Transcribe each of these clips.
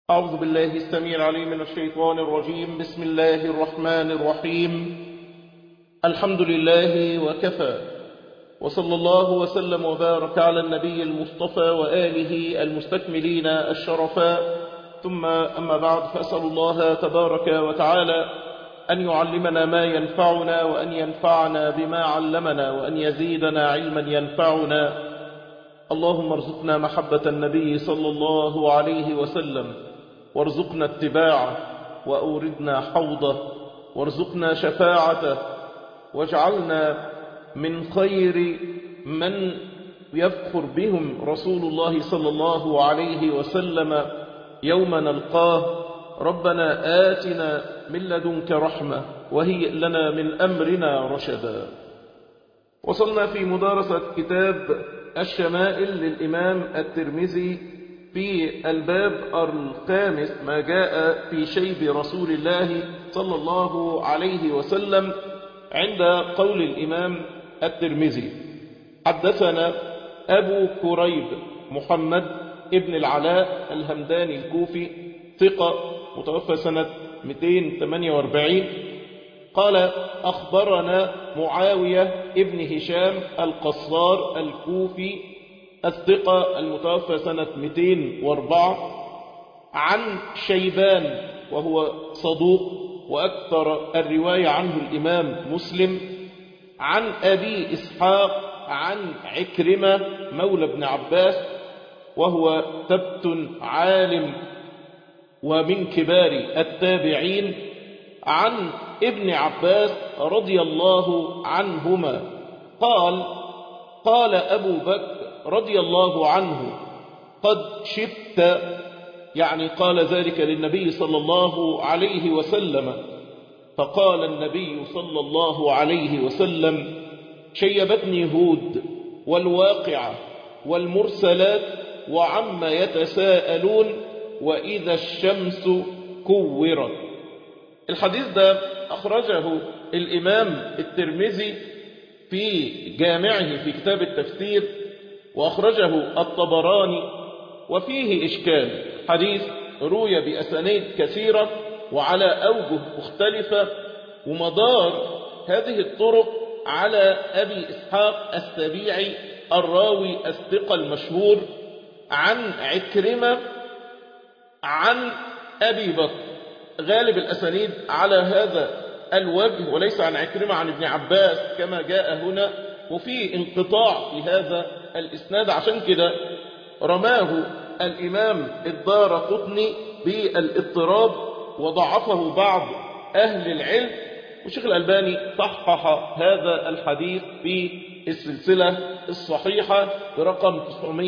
أعوذ بالله السميع العليم من الشيطان الرجيم بسم الله الرحمن الرحيم الحمد لله وكفى وصلى الله وسلم وبارك على النبي المصطفى وآله المستكملين الشرفاء ثم أما بعد فأسأل الله تبارك وتعالى أن يعلمنا ما ينفعنا وأن ينفعنا بما علمنا وأن يزيدنا علما ينفعنا اللهم ارزقنا محبة النبي صلى الله عليه وسلم وارزقنا اتباعه وأوردنا حوضه وارزقنا شفاعته واجعلنا من خير من يفخر بهم رسول الله صلى الله عليه وسلم يوم نلقاه ربنا آتنا من لدنك رحمة وهيئ لنا من أمرنا رشدا وصلنا في مدارسة كتاب الشمائل للإمام الترمذي في الباب الخامس ما جاء في شيب رسول الله صلى الله عليه وسلم عند قول الإمام الترمذي حدثنا أبو كريب محمد ابن العلاء الهمداني الكوفي ثقة متوفى سنة 248 قال أخبرنا معاوية ابن هشام القصار الكوفي الثقة المتوفى سنة 204 عن شيبان وهو صدوق وأكثر الرواية عنه الإمام مسلم عن أبي إسحاق عن عكرمة مولى بن عباس وهو ثبت عالم ومن كبار التابعين عن ابن عباس رضي الله عنهما قال قال أبو بكر رضي الله عنه قد شبت يعني قال ذلك للنبي صلى الله عليه وسلم فقال النبي صلى الله عليه وسلم شيبتني هود والواقعة والمرسلات وعما يتساءلون وإذا الشمس كورت الحديث ده أخرجه الإمام الترمذي في جامعه في كتاب التفسير وأخرجه الطبراني وفيه إشكال حديث روي بأسانيد كثيرة وعلى أوجه مختلفة ومدار هذه الطرق على أبي إسحاق السبيعي الراوي الثقة المشهور عن عكرمة عن أبي بكر غالب الأسانيد على هذا الوجه وليس عن عكرمة عن ابن عباس كما جاء هنا وفي انقطاع في هذا الإسناد عشان كده رماه الإمام الدار قطني بالاضطراب وضعفه بعض أهل العلم وشيخ الألباني صحح هذا الحديث في السلسلة الصحيحة برقم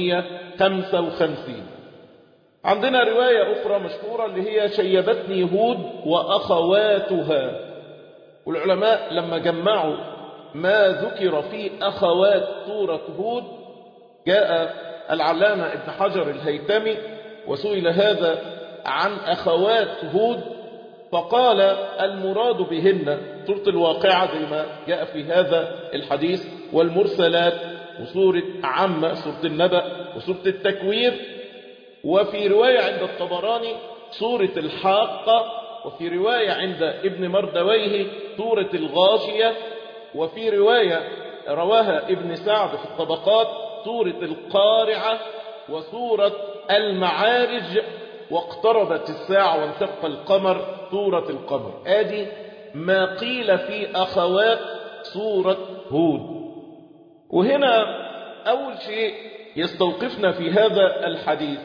955 عندنا رواية أخرى مشهورة اللي هي شيبتني هود وأخواتها والعلماء لما جمعوا ما ذكر في أخوات سورة هود جاء العلامة ابن حجر الهيتمي وسئل هذا عن أخوات هود فقال المراد بهن سورة الواقعة زي ما جاء في هذا الحديث والمرسلات وسورة عامة سورة النبأ وسورة التكوير وفي رواية عند الطبراني سورة الحاقة وفي رواية عند ابن مردويه سورة الغاشية وفي رواية رواها ابن سعد في الطبقات سورة القارعة وسورة المعارج واقتربت الساعة وانشق القمر سورة القمر ادي ما قيل في أخوات سورة هود وهنا أول شيء يستوقفنا في هذا الحديث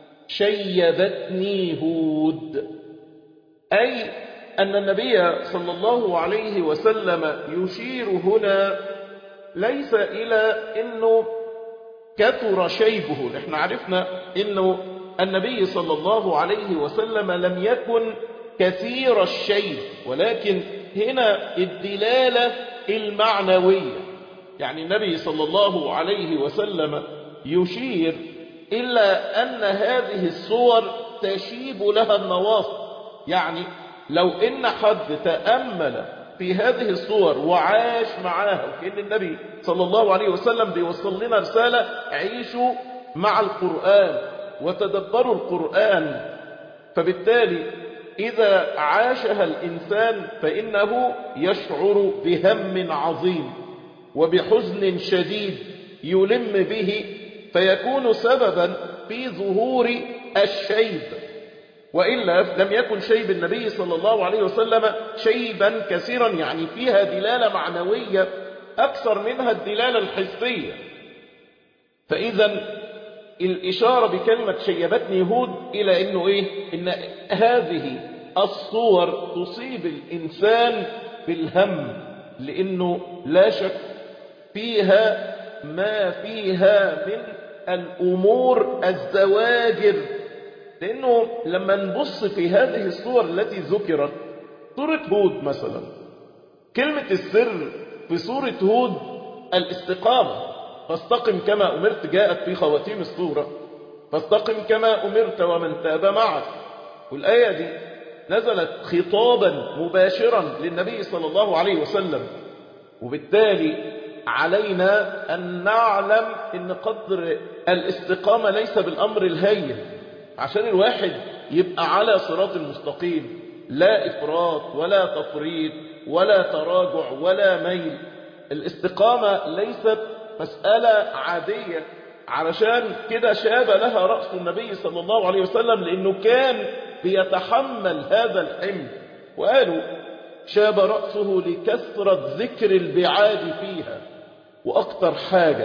شيبتني هود أي أن النبي صلى الله عليه وسلم يشير هنا ليس إلى أنه كثر شيبه احنا عرفنا أنه النبي صلى الله عليه وسلم لم يكن كثير الشيب ولكن هنا الدلالة المعنوية يعني النبي صلى الله عليه وسلم يشير إلا أن هذه الصور تشيب لها النواصب يعني لو إن حد تأمل في هذه الصور وعاش معاها وكأن النبي صلى الله عليه وسلم بيوصل لنا رسالة عيشوا مع القرآن وتدبروا القرآن فبالتالي إذا عاشها الإنسان فإنه يشعر بهم عظيم وبحزن شديد يلم به فيكون سببا في ظهور الشيب وإلا لم يكن شيب النبي صلى الله عليه وسلم شيبا كثيرا يعني فيها دلالة معنوية أكثر منها الدلالة الحسية فإذا الإشارة بكلمة شيبتني هود إلى أنه إيه إن هذه الصور تصيب الإنسان بالهم لأنه لا شك فيها ما فيها من الأمور الزواجر لأنه لما نبص في هذه الصور التي ذكرت سورة هود مثلا كلمة السر في سورة هود الاستقامة فاستقم كما أمرت جاءت في خواتيم السورة فاستقم كما أمرت ومن تاب معك والآية دي نزلت خطابا مباشرا للنبي صلى الله عليه وسلم وبالتالي علينا أن نعلم أن قدر الاستقامة ليس بالأمر الهين عشان الواحد يبقى على صراط المستقيم لا إفراط ولا تفريط ولا تراجع ولا ميل الاستقامة ليست مسألة عادية علشان كده شاب لها رأس النبي صلى الله عليه وسلم لأنه كان بيتحمل هذا الحمل وقالوا شاب رأسه لكثرة ذكر البعاد فيها وأكتر حاجة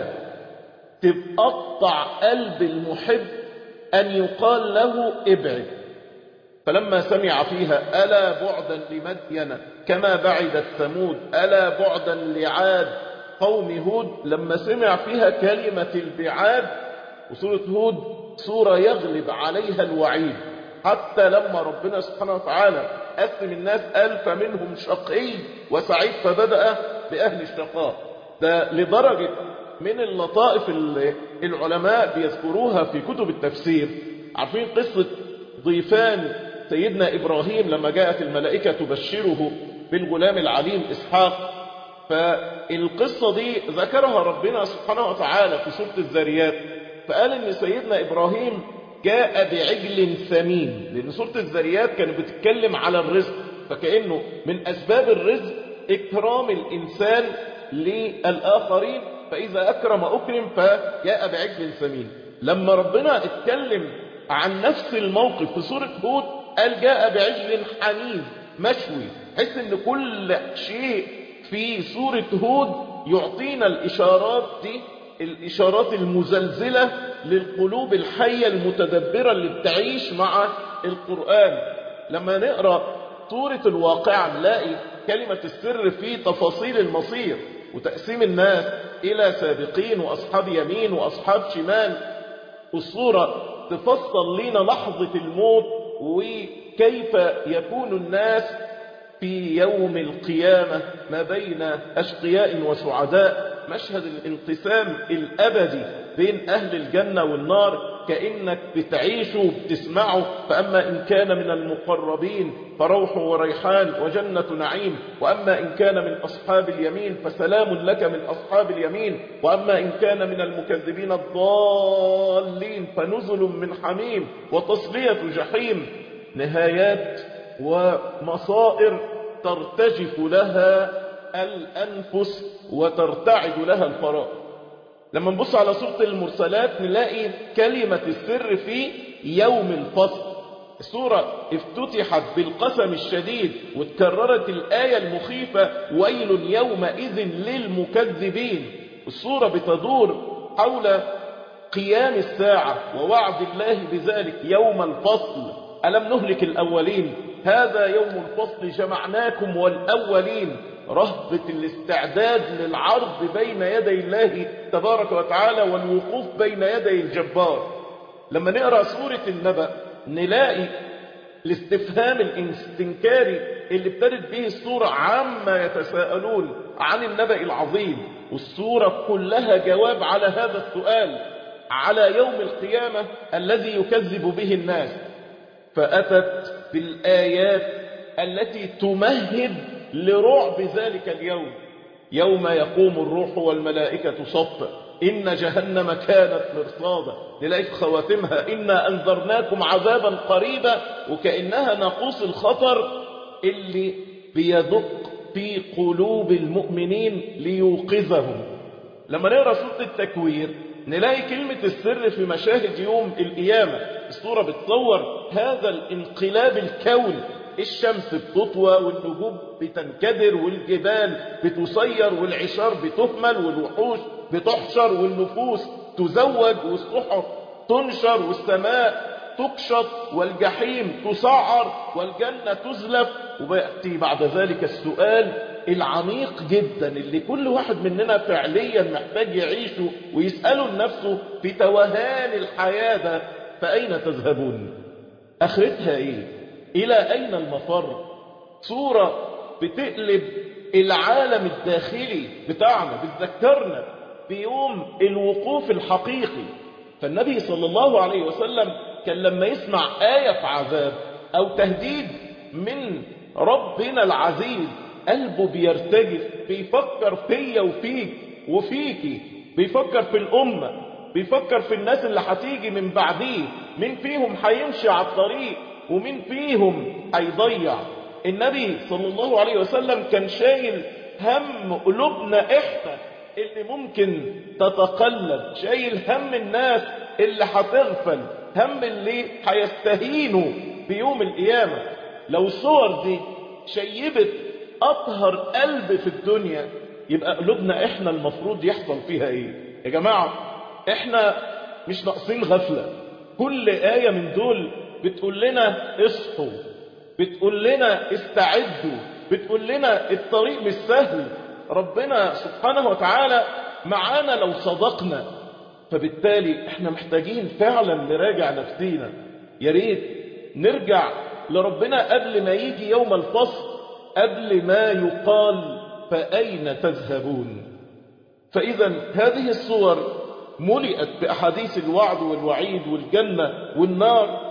تبقطع قلب المحب أن يقال له ابعد فلما سمع فيها ألا بعدا لمدين كما بعدت ثمود ألا بعدا لعاد قوم هود لما سمع فيها كلمة البعاد وسورة هود سورة يغلب عليها الوعيد حتى لما ربنا سبحانه وتعالى قسم الناس قال فمنهم شقي وسعيد فبدأ بأهل الشقاء ده لدرجة من اللطائف اللي العلماء بيذكروها في كتب التفسير عارفين قصة ضيفان سيدنا إبراهيم لما جاءت الملائكة تبشره بالغلام العليم إسحاق فالقصة دي ذكرها ربنا سبحانه وتعالى في سورة الذريات فقال إن سيدنا إبراهيم جاء بعجل ثمين لأن سورة الذريات كانت بتتكلم على الرزق فكأنه من أسباب الرزق إكرام الإنسان للآخرين فإذا أكرم أكرم فجاء بعجل ثمين لما ربنا اتكلم عن نفس الموقف في سورة هود قال جاء بعجل حنيذ مشوي حيث ان كل شيء في سورة هود يعطينا الإشارات دي الإشارات المزلزلة للقلوب الحية المتدبرة اللي بتعيش مع القرآن لما نقرأ سورة الواقعة نلاقي كلمة السر في تفاصيل المصير وتقسيم الناس إلى سابقين وأصحاب يمين وأصحاب شمال الصورة تفصل لنا لحظة الموت وكيف يكون الناس في يوم القيامة ما بين أشقياء وسعداء مشهد الانقسام الأبدي بين أهل الجنة والنار كأنك بتعيشه وبتسمعه فأما إن كان من المقربين فروح وريحان وجنة نعيم وأما إن كان من أصحاب اليمين فسلام لك من أصحاب اليمين وأما إن كان من المكذبين الضالين فنزل من حميم وتصلية جحيم نهايات ومصائر ترتجف لها الأنفس وترتعد لها الفراغ لما نبص على سورة المرسلات نلاقي كلمة السر في يوم الفصل السورة افتتحت بالقسم الشديد وتكررت الآية المخيفة ويل يومئذ للمكذبين السورة بتدور حول قيام الساعة ووعد الله بذلك يوم الفصل ألم نهلك الأولين هذا يوم الفصل جمعناكم والأولين رهبة الاستعداد للعرض بين يدي الله تبارك وتعالى والوقوف بين يدي الجبار لما نقرأ سورة النبأ نلاقي الاستفهام الاستنكاري اللي ابتدت به السورة عما يتساءلون عن النبأ العظيم والسورة كلها جواب على هذا السؤال على يوم القيامة الذي يكذب به الناس فأتت بالآيات التي تمهد لرعب ذلك اليوم يوم يقوم الروح والملائكة صفا إن جهنم كانت مرصادا نلاقي في خواتمها إنا أنذرناكم عذابا قريبا وكأنها ناقوس الخطر اللي بيدق في قلوب المؤمنين ليوقظهم لما نقرأ سورة التكوير نلاقي كلمة السر في مشاهد يوم القيامة الصورة بتصور هذا الانقلاب الكوني الشمس بتطوى والنجوم بتنكدر والجبال بتصير والعشار بتهمل والوحوش بتحشر والنفوس تزوج والصحف تنشر والسماء تكشط والجحيم تسعر والجنة تزلف وبيأتي بعد ذلك السؤال العميق جدا اللي كل واحد مننا فعليا محتاج يعيشه ويسأله لنفسه في توهان الحياة ده فأين تذهبون آخرتها إيه إلى أين المفر صورة بتقلب العالم الداخلي بتاعنا بتذكرنا بيوم الوقوف الحقيقي فالنبي صلى الله عليه وسلم كان لما يسمع آية في عذاب أو تهديد من ربنا العزيز قلبه بيرتجف بيفكر فيا وفيك وفيكي بيفكر في الأمة بيفكر في الناس اللي هتيجي من بعديه مين فيهم هيمشي على الطريق ومين فيهم هيضيع النبي صلى الله عليه وسلم كان شايل هم قلوبنا احنا اللي ممكن تتقلب شايل هم الناس اللي هتغفل هم اللي هيستهينوا بيوم القيامة لو الصور دي شيبت أطهر قلب في الدنيا يبقى قلوبنا احنا المفروض يحصل فيها ايه يا جماعة احنا مش ناقصين غفلة كل آية من دول بتقول لنا اصحوا بتقول لنا استعدوا بتقول لنا الطريق مش سهل ربنا سبحانه وتعالى معانا لو صدقنا فبالتالي احنا محتاجين فعلا نراجع نفسينا يا ريت نرجع لربنا قبل ما يجي يوم الفصل قبل ما يقال فأين تذهبون فإذا هذه الصور ملئت بأحاديث الوعد والوعيد والجنة والنار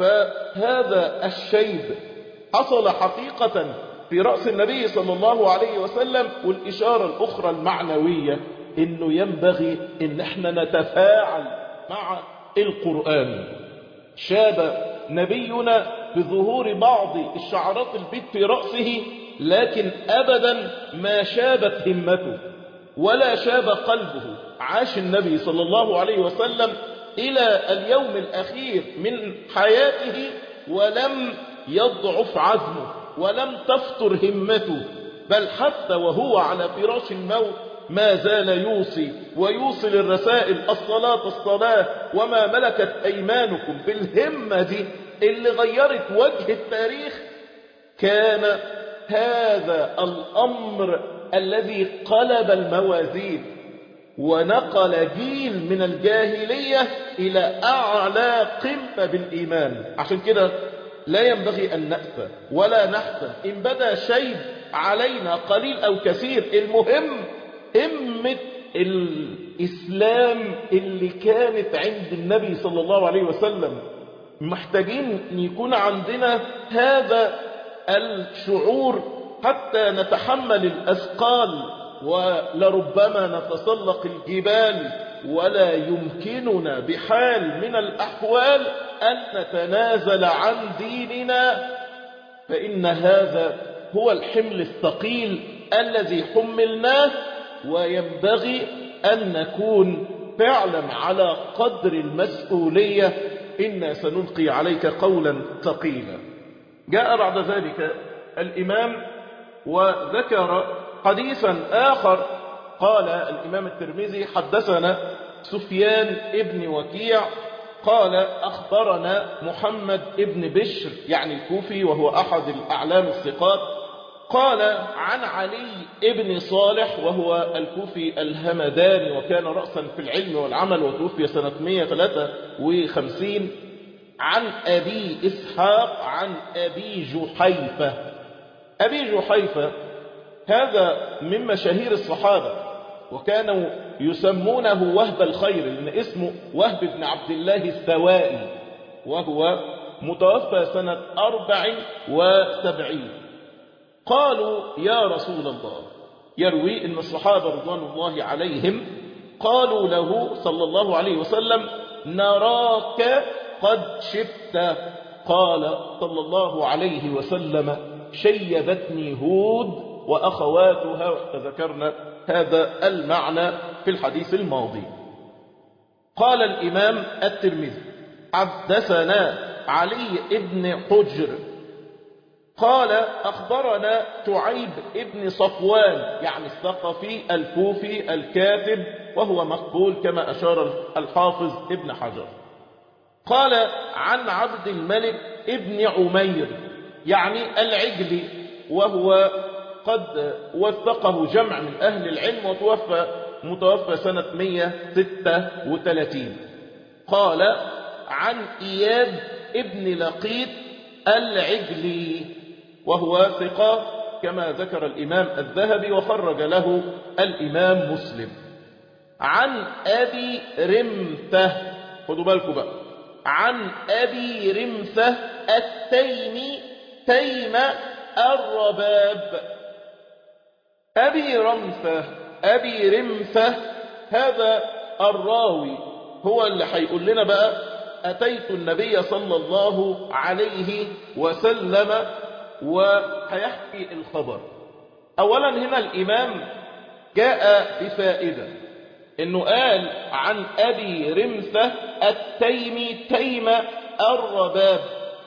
فهذا الشيب حصل حقيقة في رأس النبي صلى الله عليه وسلم والإشارة الأخرى المعنوية إنه ينبغي إن احنا نتفاعل مع القرآن شاب نبينا بظهور بعض الشعرات البيت في رأسه لكن أبدا ما شابت همته ولا شاب قلبه عاش النبي صلى الله عليه وسلم إلى اليوم الأخير من حياته ولم يضعف عزمه ولم تفطر همته بل حتى وهو على فراش الموت ما زال يوصي ويوصل الرسائل الصلاة الصلاة وما ملكت أيمانكم بالهمة دي اللي غيرت وجه التاريخ كان هذا الأمر الذي قلب الموازين ونقل جيل من الجاهلية إلى أعلى قمة بالإيمان عشان كده لا ينبغي أن نأسى ولا نحزن إن بدا شيء علينا قليل أو كثير المهم همة الإسلام اللي كانت عند النبي صلى الله عليه وسلم محتاجين أن يكون عندنا هذا الشعور حتى نتحمل الأثقال ولربما نتسلق الجبال ولا يمكننا بحال من الأحوال أن نتنازل عن ديننا فإن هذا هو الحمل الثقيل الذي حملناه وينبغي أن نكون فعلا على قدر المسؤولية إنا سنلقي عليك قولا ثقيلا جاء بعد ذلك الإمام وذكر حديثا آخر قال الإمام الترمذي حدثنا سفيان ابن وكيع قال أخبرنا محمد ابن بشر يعني الكوفي وهو أحد الأعلام الثقات قال عن علي ابن صالح وهو الكوفي الهمداني وكان رأسا في العلم والعمل وتوفي سنة 153 عن أبي إسحاق عن أبي جحيفة أبي جحيفة هذا من مشاهير الصحابة وكانوا يسمونه وهب الخير لأن اسمه وهب بن عبد الله السوائي وهو متوفى سنة أربع وسبعين قالوا يا رسول الله يروي أن الصحابة رضوان الله عليهم قالوا له صلى الله عليه وسلم نراك قد شبت قال صلى الله عليه وسلم شيبتني هود وأخواتها وذكرنا هذا المعنى في الحديث الماضي قال الإمام الترمذي حدثنا علي ابن حجر قال أخبرنا شعيب ابن صفوان يعني الثقفي الكوفي الكاتب وهو مقبول كما أشار الحافظ ابن حجر قال عن عبد الملك ابن عمير يعني العجلي وهو قد وثقه جمع من أهل العلم وتوفى متوفى سنة 136 قال عن إياد ابن لقيط العجلي وهو ثقة كما ذكر الإمام الذهبي وخرج له الإمام مسلم عن أبي رمثة خدوا بالكم بقى عن أبي رمثة التيمي تيم الرباب أبي رمثة أبي رمثة هذا الراوي هو اللي هيقول لنا بقى أتيت النبي صلى الله عليه وسلم وهيحكي الخبر أولا هنا الإمام جاء بفائدة إنه قال عن أبي رمثة التيمي تيم الرباب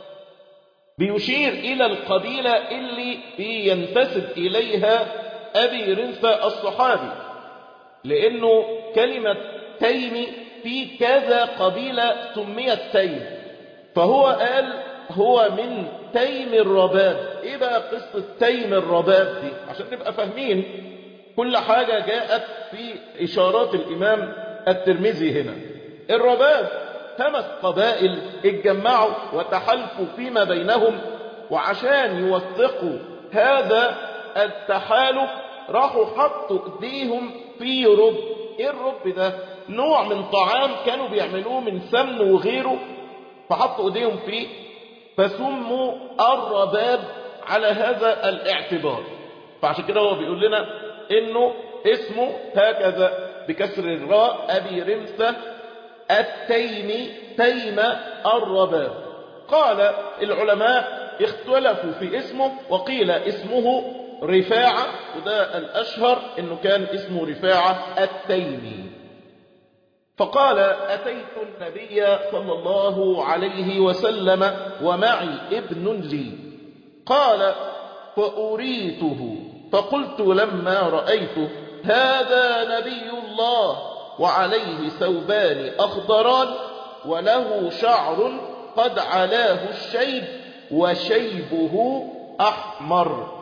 بيشير إلى القبيلة اللي بينتسب إليها أبي رمثة الصحابي لأنه كلمة تيمي في كذا قبيلة سميت تيم فهو قال هو من تيم الرباب ايه بقى قصة تيم الرباب دي عشان نبقى فاهمين كل حاجة جاءت في إشارات الإمام الترمذي هنا الرباب خمس قبائل اتجمعوا وتحالفوا فيما بينهم وعشان يوثقوا هذا التحالف راحوا حطوا ايديهم في رب ايه الرب ده نوع من طعام كانوا بيعملوه من سمن وغيره فحطوا ايديهم فيه فسموا الرباب على هذا الاعتبار فعشان كده هو بيقول لنا انه اسمه هكذا بكسر الراء ابي رمسة التيمي تيم الرباب قال العلماء اختلفوا في اسمه وقيل اسمه رفاعة وده الأشهر انه كان اسمه رفاعة التيمي فقال أتيت النبي صلى الله عليه وسلم ومعي ابن لي قال فأريته فقلت لما رأيته هذا نبي الله وعليه ثوبان أخضران وله شعر قد علاه الشيب وشيبه أحمر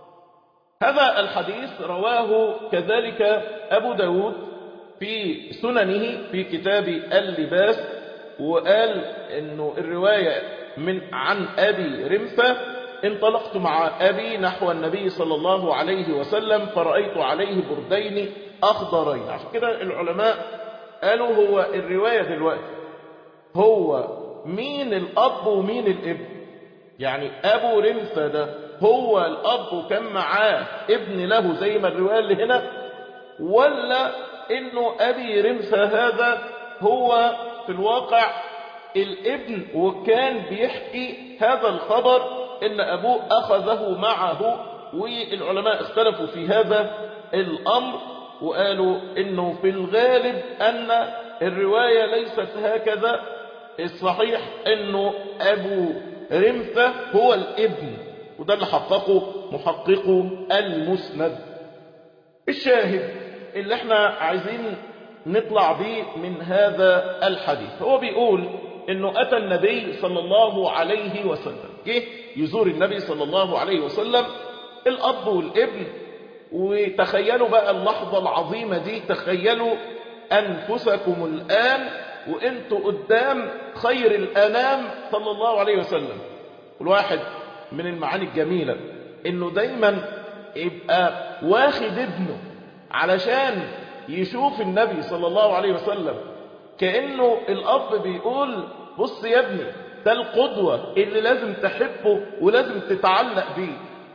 هذا الحديث رواه كذلك أبو داود في سننه في كتاب اللباس وقال انه الرواية من عن ابي رمثة انطلقت مع ابي نحو النبي صلى الله عليه وسلم فرأيت عليه بردين اخضرين عشان كده العلماء قالوا هو الرواية دلوقتي هو مين الاب ومين الابن يعني ابو رمثة ده هو الاب وكان معاه ابن له زي ما الرواية اللي هنا ولا انه ابي رمسة هذا هو في الواقع الابن وكان بيحكي هذا الخبر ان ابوه اخذه معه والعلماء اختلفوا في هذا الامر وقالوا انه في الغالب ان الرواية ليست هكذا الصحيح انه ابو رمثة هو الابن وده اللي حققه محققه المسند الشاهد اللي احنا عايزين نطلع بيه من هذا الحديث هو بيقول انه اتى النبي صلى الله عليه وسلم جه يزور النبي صلى الله عليه وسلم الاب والابن وتخيلوا بقى اللحظة العظيمة دي تخيلوا انفسكم الان وانتوا قدام خير الانام صلى الله عليه وسلم الواحد من المعاني الجميلة انه دايما يبقى واخد ابنه علشان يشوف النبي صلى الله عليه وسلم كأنه الأب بيقول بص يا ابني ده القدوة اللي لازم تحبه ولازم تتعلق بيه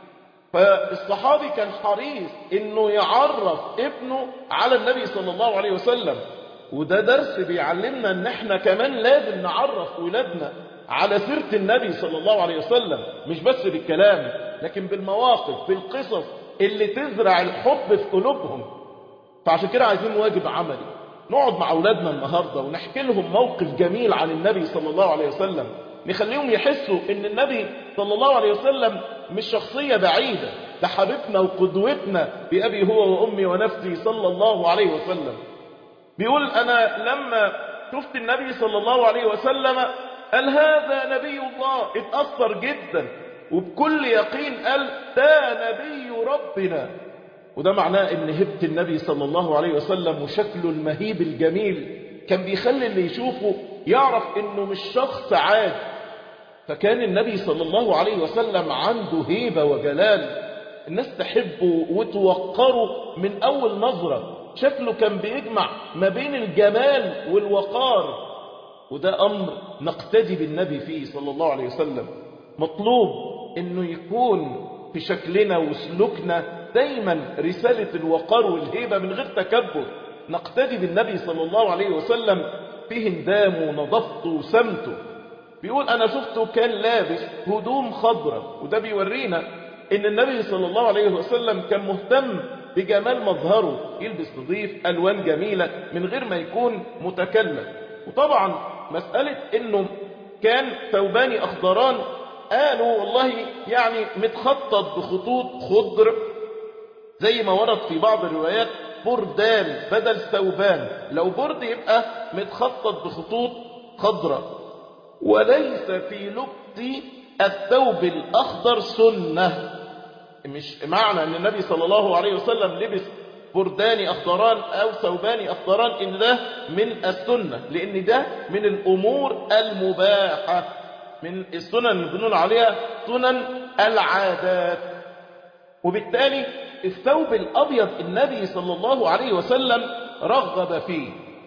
فالصحابي كان حريص انه يعرف ابنه على النبي صلى الله عليه وسلم وده درس بيعلمنا ان احنا كمان لازم نعرف ولادنا على سيرة النبي صلى الله عليه وسلم مش بس بالكلام لكن بالمواقف بالقصص اللي تزرع الحب في قلوبهم فعشان كده عايزين واجب عملي نقعد مع أولادنا النهاردة ونحكي لهم موقف جميل عن النبي صلى الله عليه وسلم نخليهم يحسوا ان النبي صلى الله عليه وسلم مش شخصية بعيدة ده حبيبنا وقدوتنا بأبي هو وأمي ونفسي صلى الله عليه وسلم بيقول أنا لما شفت النبي صلى الله عليه وسلم قال هذا نبي الله اتأثر جدا وبكل يقين قال ده نبي ربنا وده معناه ان هبة النبي صلى الله عليه وسلم وشكله المهيب الجميل كان بيخلي اللي يشوفه يعرف انه مش شخص عادي فكان النبي صلى الله عليه وسلم عنده هيبة وجلال الناس تحبه وتوقره من اول نظرة شكله كان بيجمع ما بين الجمال والوقار وده امر نقتدي بالنبي فيه صلى الله عليه وسلم مطلوب انه يكون في شكلنا وسلوكنا دايما رسالة الوقار والهيبة من غير تكبر نقتدي بالنبي صلى الله عليه وسلم في هندامه ونظفته وسمته بيقول أنا شفته كان لابس هدوم خضراء وده بيورينا إن النبي صلى الله عليه وسلم كان مهتم بجمال مظهره يلبس نظيف ألوان جميلة من غير ما يكون متكلف وطبعا مسألة إنه كان ثوبان أخضران قالوا والله يعني متخطط بخطوط خضر زي ما ورد في بعض الروايات بردان بدل ثوبان لو برد يبقى متخطط بخطوط خضراء وليس في لبس الثوب الأخضر سنة مش معنى أن النبي صلى الله عليه وسلم لبس بردان أخضران أو ثوبان أخضران إن ده من السنة لأن ده من الأمور المباحة من السنن اللي بنقول عليها سنن العادات وبالتالي الثوب الأبيض النبي صلى الله عليه وسلم رغب فيه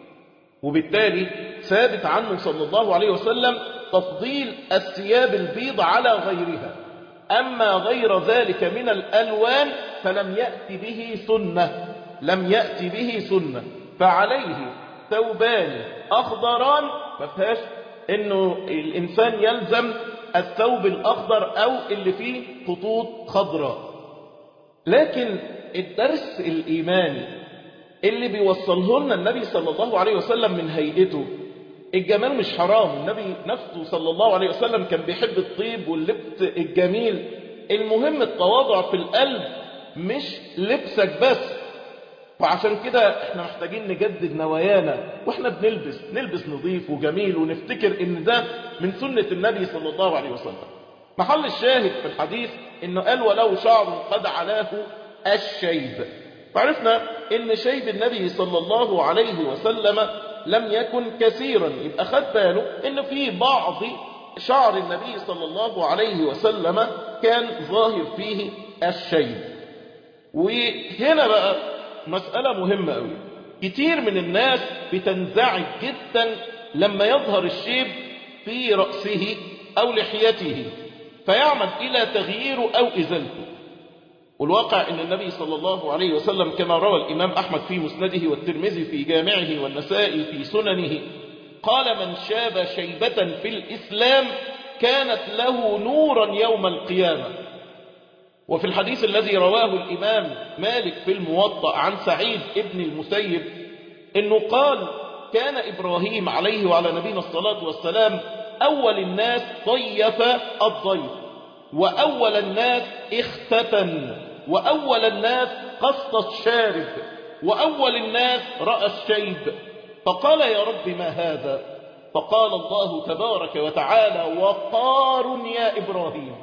وبالتالي ثابت عنه صلى الله عليه وسلم تفضيل الثياب البيض على غيرها أما غير ذلك من الألوان فلم يأتي به سنة لم يأتي به سنة فعليه ثوبان أخضران ما فيهاش انه الانسان يلزم الثوب الاخضر او اللي فيه خطوط خضراء لكن الدرس الايماني اللي بيوصله لنا النبي صلى الله عليه وسلم من هيئته الجمال مش حرام النبي نفسه صلى الله عليه وسلم كان بيحب الطيب واللبس الجميل المهم التواضع في القلب مش لبسك بس وعشان كده احنا محتاجين نجدد نوايانا واحنا بنلبس نلبس نظيف وجميل ونفتكر ان ده من سنة النبي صلى الله عليه وسلم محل الشاهد في الحديث انه قال ولو شعر قد علاه الشيب وعرفنا ان شيب النبي صلى الله عليه وسلم لم يكن كثيرا يبقى خد باله ان في بعض شعر النبي صلى الله عليه وسلم كان ظاهر فيه الشيب وهنا بقى مسألة مهمة أوي كتير من الناس بتنزعج جدا لما يظهر الشيب في رأسه أو لحيته فيعمد إلى تغييره أو إزالته والواقع أن النبي صلى الله عليه وسلم كما روى الإمام أحمد في مسنده والترمذي في جامعه والنسائي في سننه قال من شاب شيبة في الإسلام كانت له نورا يوم القيامة وفي الحديث الذي رواه الإمام مالك في الموطأ عن سعيد ابن المسيب إنه قال كان إبراهيم عليه وعلى نبينا الصلاة والسلام أول الناس ضيف الضيف وأول الناس اختتن وأول الناس قص الشارب وأول الناس رأى الشيب فقال يا رب ما هذا فقال الله تبارك وتعالى وقار يا إبراهيم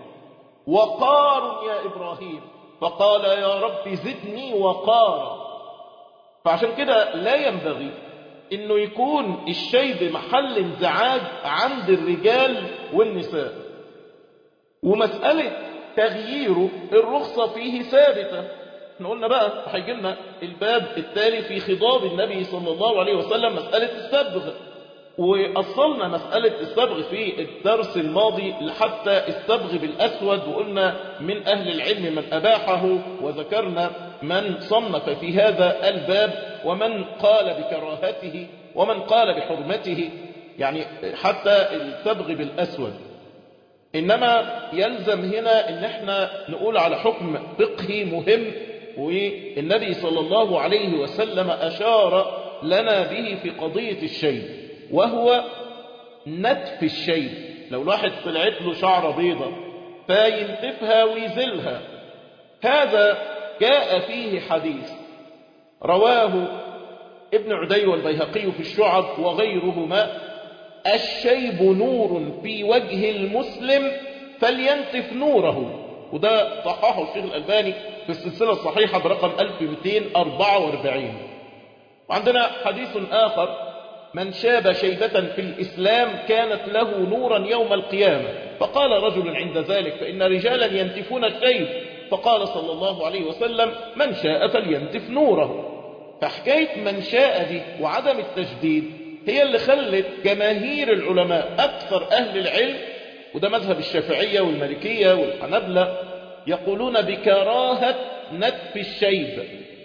وقار يا إبراهيم فقال يا رب زدني وقارا فعشان كده لا ينبغي انه يكون الشيب محل انزعاج عند الرجال والنساء ومسألة تغييره الرخصة فيه ثابتة احنا قلنا بقى هيجي لنا الباب التالي في خضاب النبي صلى الله عليه وسلم مسألة السبغ وأصلنا مسألة الصبغ في الدرس الماضي حتى الصبغ بالأسود وقلنا من أهل العلم من أباحه وذكرنا من صنف في هذا الباب ومن قال بكراهته ومن قال بحرمته يعني حتى الصبغ بالأسود إنما يلزم هنا إن احنا نقول على حكم فقهي مهم والنبي صلى الله عليه وسلم أشار لنا به في قضية الشيب وهو نتف الشيب لو الواحد طلعت له شعرة بيضة فينتفها ويزلها هذا جاء فيه حديث رواه ابن عدي والبيهقي في الشعب وغيرهما الشيب نور في وجه المسلم فلينتف نوره وده صححه الشيخ الألباني في السلسلة الصحيحة برقم 1244 وعندنا حديث آخر من شاب شيبة في الإسلام كانت له نورا يوم القيامة فقال رجل عند ذلك فإن رجالا ينتفون الشيب فقال صلى الله عليه وسلم من شاء فلينتف نوره فحكاية من شاء دي وعدم التجديد هي اللي خلت جماهير العلماء أكثر أهل العلم وده مذهب الشافعية والمالكية والحنبلة يقولون بكراهة نتف الشيب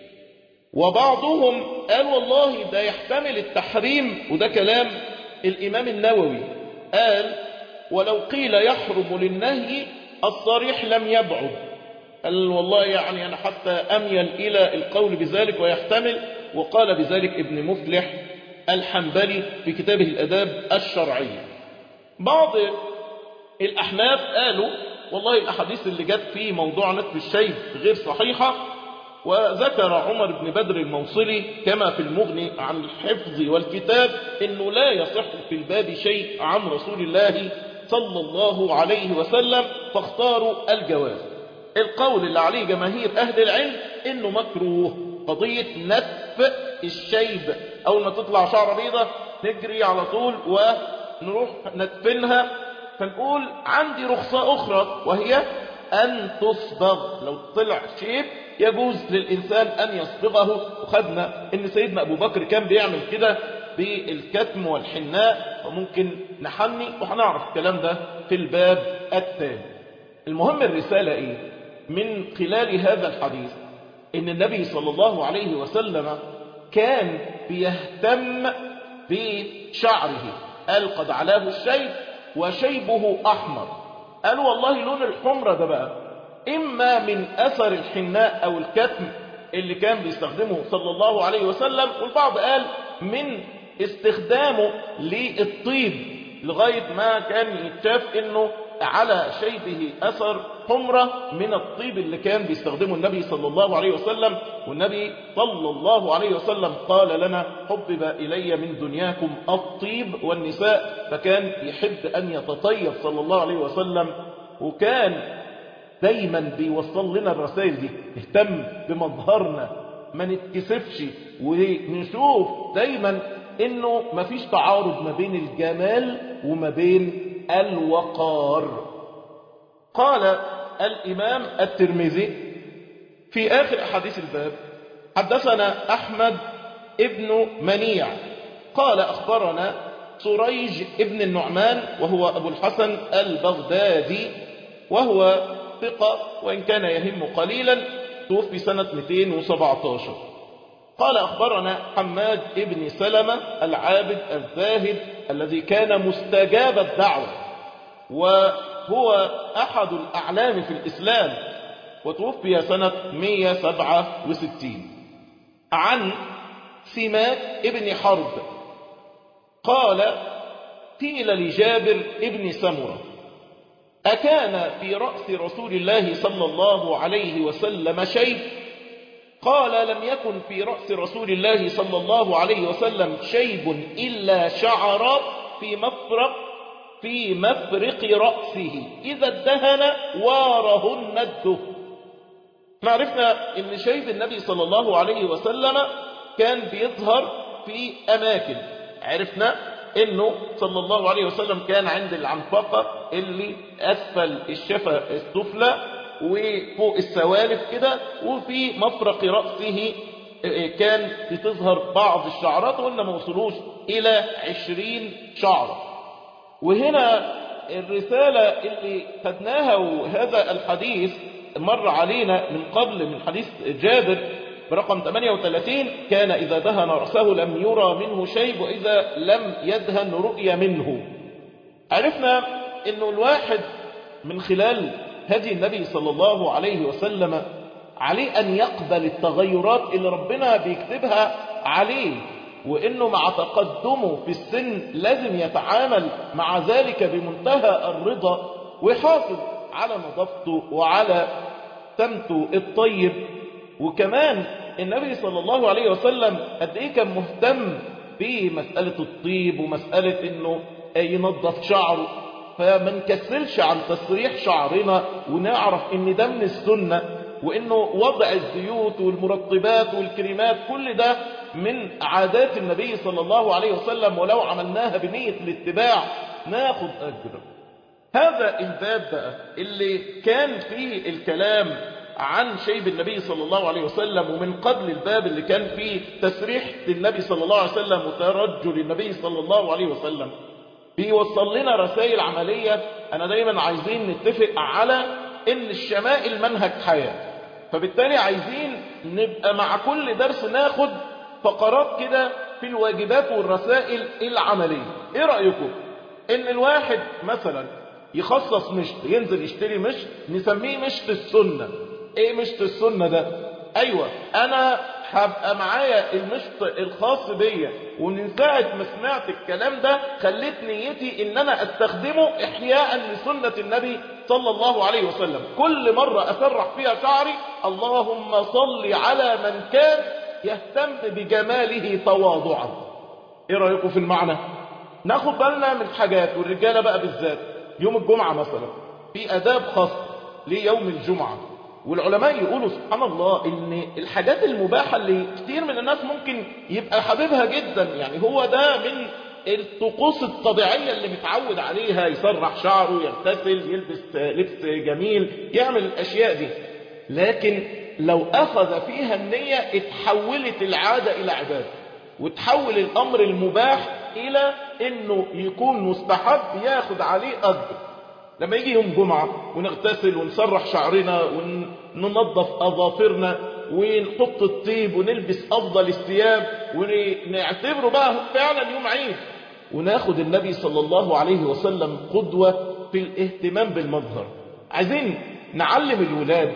وبعضهم قال والله ده يحتمل التحريم وده كلام الإمام النووي قال ولو قيل يحرم للنهي الصريح لم يبعد قال والله يعني أنا حتى أميل إلى القول بذلك ويحتمل وقال بذلك ابن مفلح الحنبلي في كتابه الأداب الشرعي بعض الأحناف قالوا والله الأحاديث اللي جت في موضوع نتف الشيب غير صحيحة وذكر عمر بن بدر الموصلي كما في المغني عن الحفظ والكتاب انه لا يصح في الباب شيء عن رسول الله صلى الله عليه وسلم فاختاروا الجواز القول اللي عليه جماهير اهل العلم انه مكروه قضية نتف الشيب اول ما تطلع شعر بيضة نجري على طول ونروح نتفنها فنقول عندي رخصة اخرى وهي ان تصبغ لو طلع شيب يجوز للإنسان أن يصبغه وخدنا إن سيدنا أبو بكر كان بيعمل كده بالكتم والحناء وممكن نحني وهنعرف الكلام ده في الباب التالي المهم الرسالة إيه من خلال هذا الحديث إن النبي صلى الله عليه وسلم كان بيهتم بشعره قال قد علاه الشيب وشيبه أحمر قال والله لون الحمرة ده بقى إما من أثر الحناء أو الكتم اللي كان بيستخدمه صلى الله عليه وسلم والبعض قال من استخدامه للطيب لغاية ما كان يتشاف انه على شيبه اثر حمرة من الطيب اللي كان بيستخدمه النبي صلى الله عليه وسلم والنبي صلى الله عليه وسلم قال لنا حبب الي من دنياكم الطيب والنساء فكان يحب ان يتطيب صلى الله عليه وسلم وكان دايما بيوصل لنا الرسائل دي اهتم بمظهرنا ما نتكسفش ونشوف دايما انه مفيش تعارض ما بين الجمال وما بين الوقار قال الامام الترمذي في اخر احاديث الباب حدثنا احمد ابن منيع قال اخبرنا سريج ابن النعمان وهو ابو الحسن البغدادي وهو ثقة وإن كان يهم قليلا توفي سنة 217 قال أخبرنا حماد ابن سلمة العابد الزاهد الذي كان مستجاب الدعوة وهو أحد الأعلام في الإسلام وتوفي سنة 167 عن سماك ابن حرب قال قيل لجابر ابن سمره أكان في رأس رسول الله صلى الله عليه وسلم شيء قال لم يكن في رأس رسول الله صلى الله عليه وسلم شيب إلا شعر في مفرق في مفرق رأسه إذا ادهن وارهن الدهن عرفنا ان شيب النبي صلى الله عليه وسلم كان بيظهر في أماكن عرفنا انه صلى الله عليه وسلم كان عند العنفقة اللي اسفل الشفة السفلى وفوق السوالف كده وفي مفرق رأسه كان بتظهر بعض الشعرات قلنا ما وصلوش إلى عشرين شعرة وهنا الرسالة اللي خدناها وهذا الحديث مر علينا من قبل من حديث جابر برقم 38 كان إذا دهن رأسه لم يرى منه شيء وإذا لم يدهن رؤية منه عرفنا أنه الواحد من خلال هدي النبي صلى الله عليه وسلم عليه أن يقبل التغيرات اللي ربنا بيكتبها عليه وإنه مع تقدمه في السن لازم يتعامل مع ذلك بمنتهى الرضا ويحافظ على نظافته وعلى سمته الطيب وكمان النبي صلى الله عليه وسلم قد ايه كان مهتم بمسألة الطيب ومسألة انه ينظف شعره فما نكسلش عن تسريح شعرنا ونعرف ان ده من السنة وانه وضع الزيوت والمرطبات والكريمات كل ده من عادات النبي صلى الله عليه وسلم ولو عملناها بنية الاتباع ناخد اجر هذا الباب بقى اللي كان فيه الكلام عن شيب النبي صلى الله عليه وسلم ومن قبل الباب اللي كان فيه تسريح النبي صلى الله عليه وسلم وترجل النبي صلى الله عليه وسلم بيوصل لنا رسائل عملية أنا دايما عايزين نتفق على إن الشمائل منهج حياة فبالتالي عايزين نبقى مع كل درس ناخد فقرات كده في الواجبات والرسائل العملية ايه رأيكم ان الواحد مثلا يخصص مشط ينزل يشتري مشط نسميه مشط السنة ايه مشط السنة ده ايوه انا هبقى معايا المشط الخاص بيا ومن ساعة ما سمعت الكلام ده خليت نيتي ان انا استخدمه احياء لسنة النبي صلى الله عليه وسلم كل مرة اسرح فيها شعري اللهم صل على من كان يهتم بجماله تواضعا ايه رأيكم في المعنى ناخد بالنا من حاجات والرجالة بقى بالذات يوم الجمعة مثلا في اداب خاصة ليوم الجمعة والعلماء يقولوا سبحان الله ان الحاجات المباحة اللي كتير من الناس ممكن يبقى حبيبها جدا يعني هو ده من الطقوس الطبيعية اللي متعود عليها يسرح شعره يغتسل يلبس لبس جميل يعمل الاشياء دي لكن لو اخذ فيها النية اتحولت العادة الى عبادة وتحول الامر المباح الى انه يكون مستحب ياخد عليه اجر لما يجي يوم جمعة ونغتسل ونسرح شعرنا وننظف أظافرنا ونحط الطيب ونلبس أفضل الثياب ونعتبره بقى فعلا يوم عيد وناخد النبي صلى الله عليه وسلم قدوة في الاهتمام بالمظهر عايزين نعلم الولاد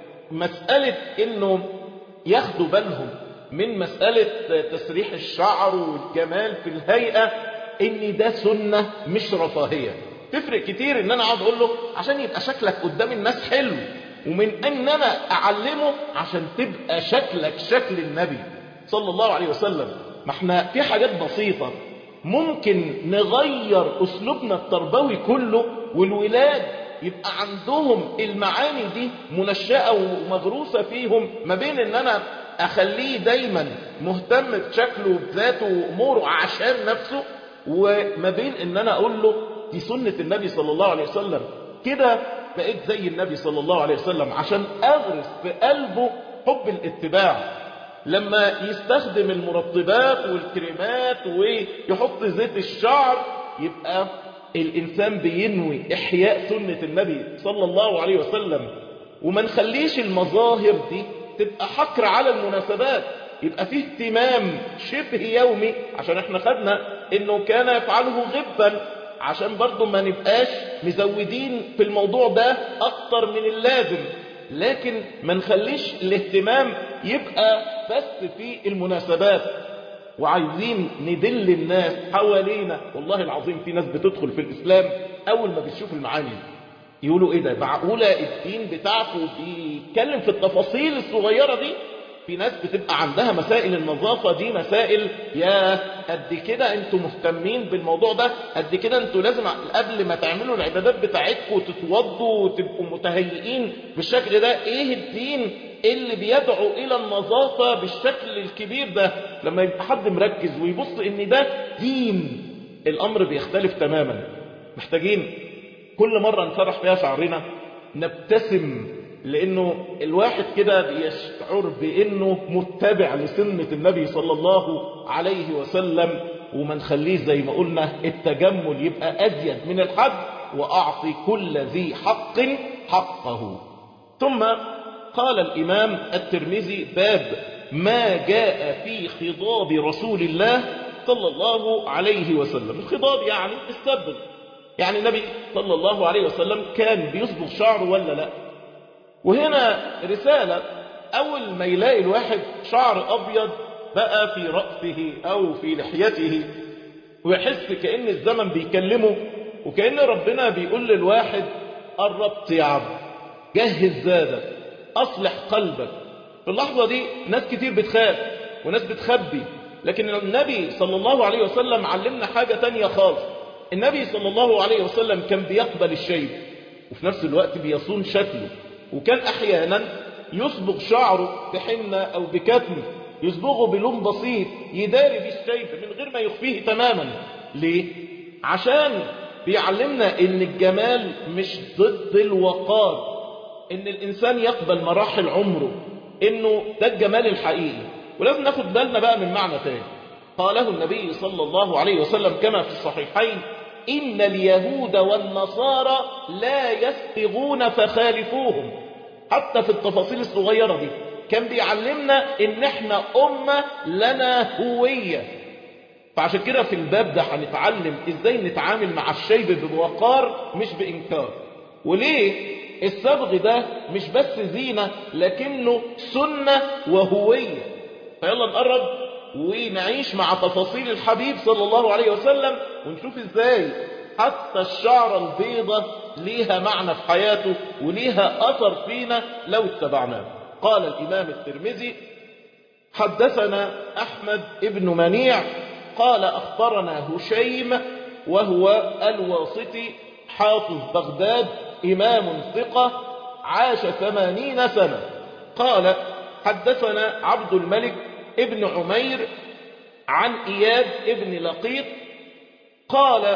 مسألة انه ياخدوا بالهم من مسألة تسريح الشعر والجمال في الهيئة ان ده سنة مش رفاهية تفرق كتير ان انا اقعد اقول له عشان يبقى شكلك قدام الناس حلو ومن ان انا اعلمه عشان تبقى شكلك شكل النبي صلى الله عليه وسلم ما احنا في حاجات بسيطة ممكن نغير اسلوبنا التربوي كله والولاد يبقى عندهم المعاني دي منشأة ومغروسة فيهم ما بين ان انا اخليه دايما مهتم بشكله وبذاته واموره عشان نفسه وما بين ان انا اقول له دي سنة النبي صلى الله عليه وسلم كده بقيت زي النبي صلى الله عليه وسلم عشان أغرس في قلبه حب الاتباع لما يستخدم المرطبات والكريمات ويحط زيت الشعر يبقى الإنسان بينوي إحياء سنة النبي صلى الله عليه وسلم وما نخليش المظاهر دي تبقى حكر على المناسبات يبقى فيه اهتمام شبه يومي عشان احنا خدنا انه كان يفعله غبا عشان برضو ما نبقاش مزودين في الموضوع ده اكتر من اللازم لكن ما نخليش الاهتمام يبقى بس في المناسبات وعايزين ندل الناس حوالينا والله العظيم في ناس بتدخل في الاسلام اول ما بتشوف المعاني يقولوا ايه ده معقولة الدين بتاعكم بيتكلم في التفاصيل الصغيرة دي في ناس بتبقى عندها مسائل النظافة دي مسائل يا قد كده انتوا مهتمين بالموضوع ده قد كده انتوا لازم قبل ما تعملوا العبادات بتاعتكم تتوضوا وتبقوا متهيئين بالشكل ده ايه الدين اللي بيدعو الى النظافة بالشكل الكبير ده لما يبقى حد مركز ويبص ان ده دين الامر بيختلف تماما محتاجين كل مرة نسرح فيها شعرنا نبتسم لأنه الواحد كده بيشعر بأنه متبع لسنة النبي صلى الله عليه وسلم وما نخليه زي ما قلنا التجمل يبقى أزيد من الحد وأعطي كل ذي حق حقه ثم قال الإمام الترمذي باب ما جاء في خضاب رسول الله صلى الله عليه وسلم الخضاب يعني السبب يعني النبي صلى الله عليه وسلم كان بيصبغ شعره ولا لا وهنا رسالة أول ما يلاقي الواحد شعر أبيض بقى في رأسه أو في لحيته ويحس كأن الزمن بيكلمه وكأن ربنا بيقول للواحد قربت يا عبد جهز زادك أصلح قلبك في اللحظة دي ناس كتير بتخاف وناس بتخبي لكن النبي صلى الله عليه وسلم علمنا حاجة تانية خالص النبي صلى الله عليه وسلم كان بيقبل الشيب وفي نفس الوقت بيصون شكله وكان أحيانا يصبغ شعره بحنة أو بكتم يصبغه بلون بسيط يداري بالشيب من غير ما يخفيه تماما ليه؟ عشان بيعلمنا ان الجمال مش ضد الوقار ان الانسان يقبل مراحل عمره انه ده الجمال الحقيقي ولازم ناخد بالنا بقى من معنى تاني قاله النبي صلى الله عليه وسلم كما في الصحيحين إن اليهود والنصارى لا يسبغون فخالفوهم حتى في التفاصيل الصغيرة دي كان بيعلمنا ان احنا أمة لنا هوية فعشان كده في الباب ده هنتعلم ازاي نتعامل مع الشيب بوقار مش بإنكار وليه الصبغ ده مش بس زينة لكنه سنة وهوية فيلا نقرب ونعيش مع تفاصيل الحبيب صلى الله عليه وسلم ونشوف ازاي حتى الشعر البيضة ليها معنى في حياته وليها أثر فينا لو اتبعناه قال الإمام الترمذي حدثنا أحمد ابن منيع قال أخبرنا هشيم وهو الواسطي حافظ بغداد إمام ثقة عاش ثمانين سنة قال حدثنا عبد الملك ابن عمير عن إياد ابن لقيط قال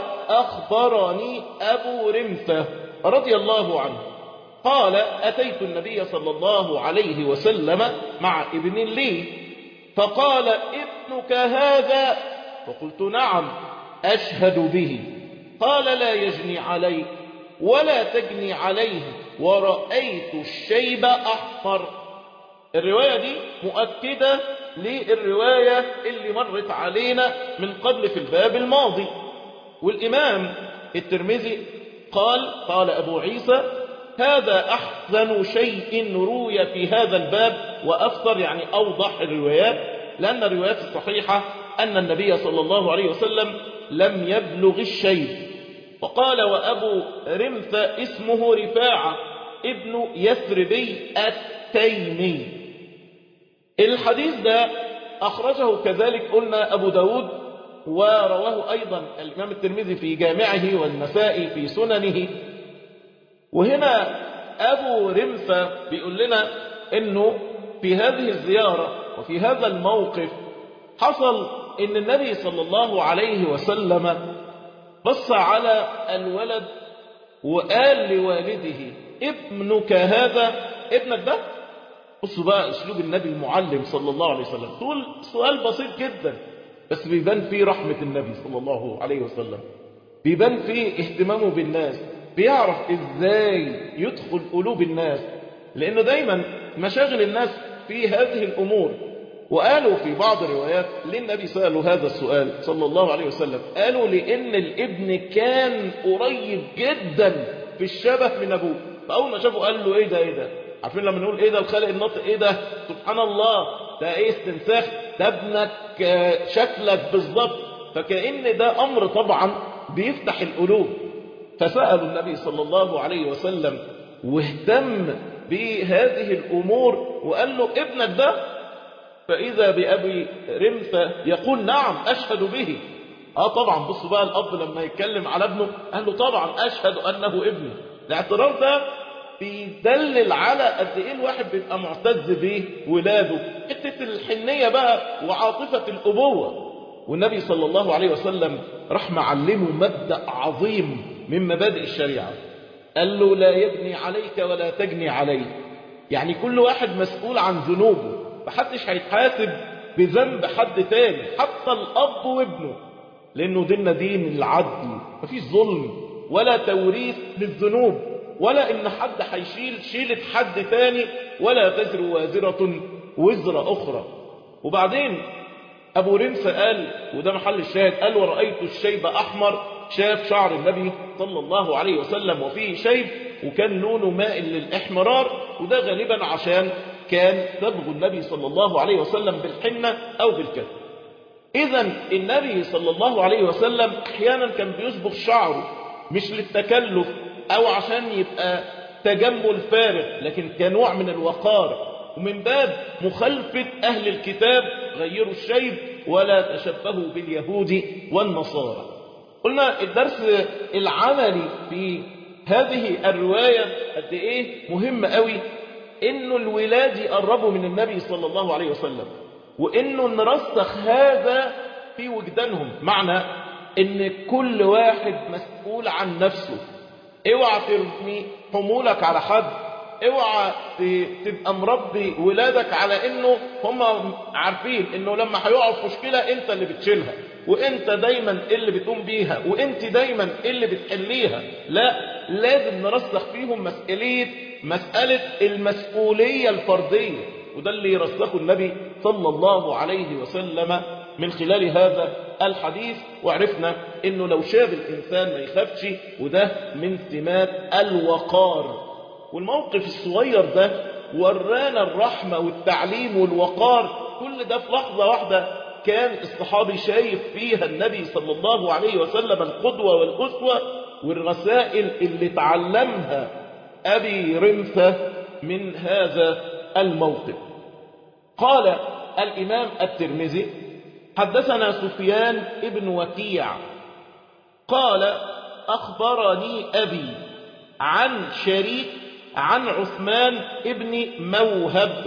أخبرني أبو رمثة رضي الله عنه قال أتيت النبي صلى الله عليه وسلم مع ابن لي فقال ابنك هذا فقلت نعم أشهد به قال لا يجني عليك ولا تجني عليه ورأيت الشيب أحمر الرواية دي مؤكدة للرواية اللي مرت علينا من قبل في الباب الماضي والإمام الترمذي قال قال أبو عيسى هذا أحسن شيء روي في هذا الباب وأفطر يعني أوضح الروايات لأن الروايات الصحيحة أن النبي صلى الله عليه وسلم لم يبلغ الشيء وقال وأبو رمثة اسمه رفاعة ابن يثربي التيمي الحديث ده أخرجه كذلك قلنا أبو داود ورواه أيضا الإمام الترمذي في جامعه والنسائي في سننه وهنا أبو رمثة بيقول لنا أنه في هذه الزيارة وفي هذا الموقف حصل أن النبي صلى الله عليه وسلم بص على الولد وقال لوالده ابنك هذا ابنك ده بصوا بقى اسلوب النبي المعلم صلى الله عليه وسلم تقول سؤال بسيط جدا بس بيبان فيه رحمة النبي صلى الله عليه وسلم بيبان فيه اهتمامه بالناس بيعرف ازاي يدخل قلوب الناس لانه دايما مشاغل الناس في هذه الامور وقالوا في بعض الروايات للنبي سألوا هذا السؤال صلى الله عليه وسلم قالوا لأن الابن كان قريب جدا في الشبه من أبوه فأول ما شافه قال له إيه ده إيه ده عارفين لما نقول إيه ده الخالق الناطق إيه ده سبحان الله ده إيه استنساخ ده ابنك شكلك بالظبط فكأن ده أمر طبعا بيفتح القلوب فسألوا النبي صلى الله عليه وسلم واهتم بهذه الأمور وقال له ابنك ده فإذا بأبي رمثة يقول نعم أشهد به آه طبعا بصوا بقى الأب لما يتكلم على ابنه قال له طبعا أشهد أنه ابني الاعتراف ده بيدلل على قد إيه الواحد بيبقى معتز به ولاده حتة الحنية بقى وعاطفة الأبوة والنبي صلى الله عليه وسلم راح معلمه مبدأ عظيم من مبادئ الشريعة قال له لا يبني عليك ولا تجني عليه يعني كل واحد مسؤول عن ذنوبه محدش هيتحاسب بذنب حد تاني حتى الأب وابنه لأنه ديننا دين العدل مفيش ظلم ولا توريث للذنوب ولا إن حد هيشيل شيلة حد تاني ولا تزر وازرة وزر أخرى وبعدين أبو رمسة قال وده محل الشاهد قال ورأيت الشيب أحمر شاف شعر النبي صلى الله عليه وسلم وفيه شيب وكان لونه مائل للإحمرار وده غالبا عشان كان تبغ النبي صلى الله عليه وسلم بالحنة أو بالكذب إذا النبي صلى الله عليه وسلم أحيانا كان بيصبغ شعره مش للتكلف أو عشان يبقى تجمل فارغ لكن كنوع من الوقار ومن باب مخالفة أهل الكتاب غيروا الشيب ولا تشبهوا باليهود والنصارى قلنا الدرس العملي في هذه الرواية قد إيه مهم قوي إنه الولاد يقربوا من النبي صلى الله عليه وسلم وإنه نرسخ هذا في وجدانهم معنى إن كل واحد مسؤول عن نفسه اوعى ترمي حمولك على حد اوعى تبقى مربي ولادك على انه هم عارفين انه لما هيقعوا في مشكله انت اللي بتشيلها وانت دايما اللي بتقوم بيها وانت دايما اللي بتحليها لا لازم نرسخ فيهم مسؤوليه مساله المسؤوليه الفرديه وده اللي يرسخه النبي صلى الله عليه وسلم من خلال هذا الحديث وعرفنا انه لو شاب الانسان ما يخافش وده من سمات الوقار والموقف الصغير ده ورانا الرحمة والتعليم والوقار كل ده في لحظة واحدة كان الصحابي شايف فيها النبي صلى الله عليه وسلم القدوة والأسوة والرسائل اللي تعلمها أبي رمثة من هذا الموقف قال الإمام الترمذي حدثنا سفيان ابن وكيع قال أخبرني أبي عن شريك عن عثمان ابن موهب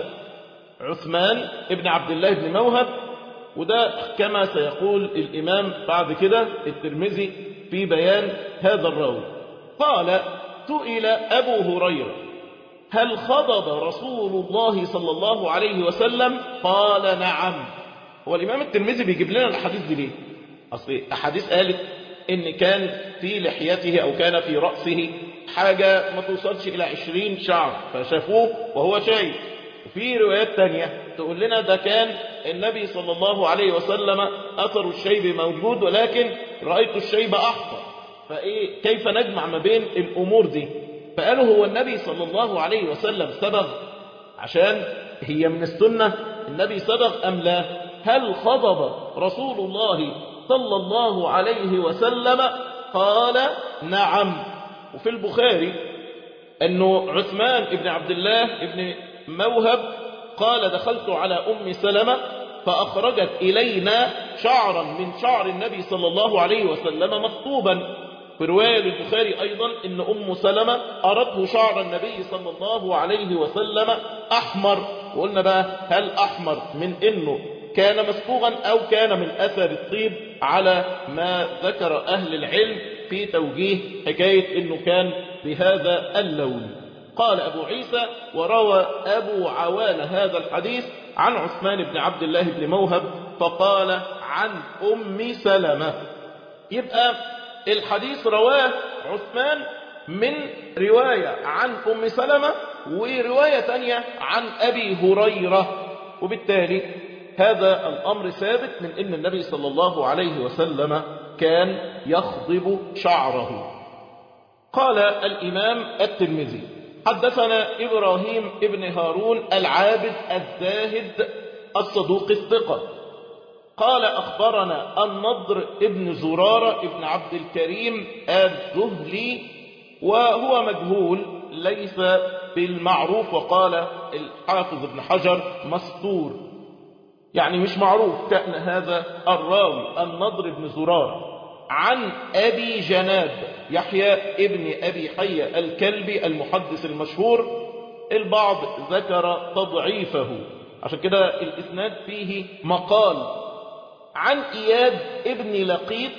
عثمان ابن عبد الله بن موهب وده كما سيقول الإمام بعد كده الترمذي في بيان هذا الراوي قال سئل أبو هريرة هل خضب رسول الله صلى الله عليه وسلم قال نعم هو الإمام الترمذي بيجيب لنا الحديث دي ليه أصل أحاديث قالت إن كان في لحيته أو كان في رأسه حاجة ما توصلش إلى عشرين شعر فشافوه وهو شايف وفي روايات تانية تقول لنا ده كان النبي صلى الله عليه وسلم أثر الشيب موجود ولكن رأيت الشيب أحمر فإيه كيف نجمع ما بين الأمور دي فقالوا هو النبي صلى الله عليه وسلم سبغ عشان هي من السنة النبي سبغ أم لا هل خضب رسول الله صلى الله عليه وسلم قال نعم وفي البخاري أنه عثمان بن عبد الله بن موهب قال دخلت على أم سلمة فأخرجت إلينا شعرا من شعر النبي صلى الله عليه وسلم مخطوبا في رواية للبخاري أيضا أن أم سلمة أرته شعر النبي صلى الله عليه وسلم أحمر وقلنا بقى هل أحمر من أنه كان مسبوغا أو كان من أثر الطيب على ما ذكر أهل العلم في توجيه حكاية أنه كان بهذا اللون قال أبو عيسى وروى أبو عوان هذا الحديث عن عثمان بن عبد الله بن موهب فقال عن أم سلمة يبقى الحديث رواه عثمان من رواية عن أم سلمة ورواية تانية عن أبي هريرة وبالتالي هذا الأمر ثابت من أن النبي صلى الله عليه وسلم كان يخضب شعره قال الإمام الترمذي حدثنا إبراهيم ابن هارون العابد الزاهد الصدوق الثقة قال أخبرنا النضر ابن زرارة ابن عبد الكريم الزهلي وهو مجهول ليس بالمعروف وقال الحافظ ابن حجر مستور يعني مش معروف كأن هذا الراوي النضر بن زرارة عن أبي جناب يحيى ابن أبي حية الكلبي المحدث المشهور البعض ذكر تضعيفه عشان كده الإسناد فيه مقال عن إياد ابن لقيط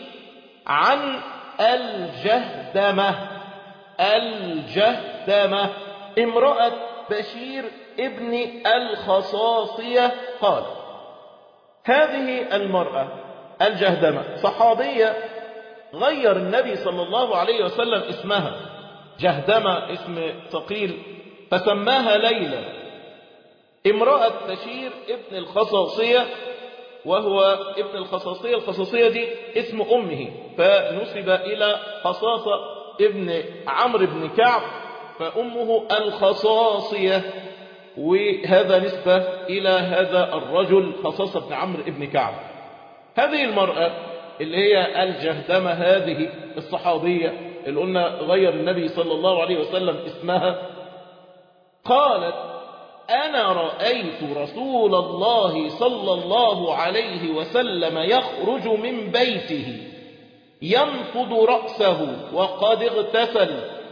عن الجهدمة الجهدمة امرأة بشير ابن الخصاصية قال هذه المرأة الجهدمة صحابية غير النبي صلى الله عليه وسلم اسمها جهدمة اسم ثقيل فسماها ليلى امرأة بشير ابن الخصاصية وهو ابن الخصاصية الخصاصية دي اسم أمه فنسب إلى خصاصة ابن عمرو بن كعب فأمه الخصاصية وهذا نسبة إلى هذا الرجل خصاصة بن عمرو بن كعب هذه المرأة اللي هي الجهدمة هذه الصحابية اللي قلنا غير النبي صلى الله عليه وسلم اسمها قالت أنا رأيت رسول الله صلى الله عليه وسلم يخرج من بيته ينفض رأسه وقد اغتسل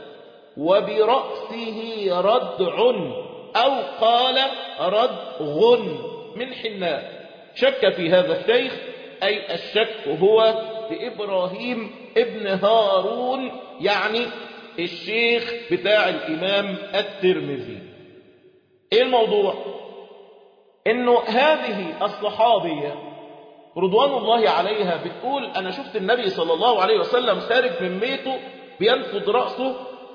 وبرأسه ردع أو قال ردغ من حناء شك في هذا الشيخ أي الشك هو بإبراهيم ابن هارون يعني الشيخ بتاع الإمام الترمذي ايه الموضوع انه هذه الصحابية رضوان الله عليها بتقول انا شفت النبي صلى الله عليه وسلم خارج من بيته بينفض رأسه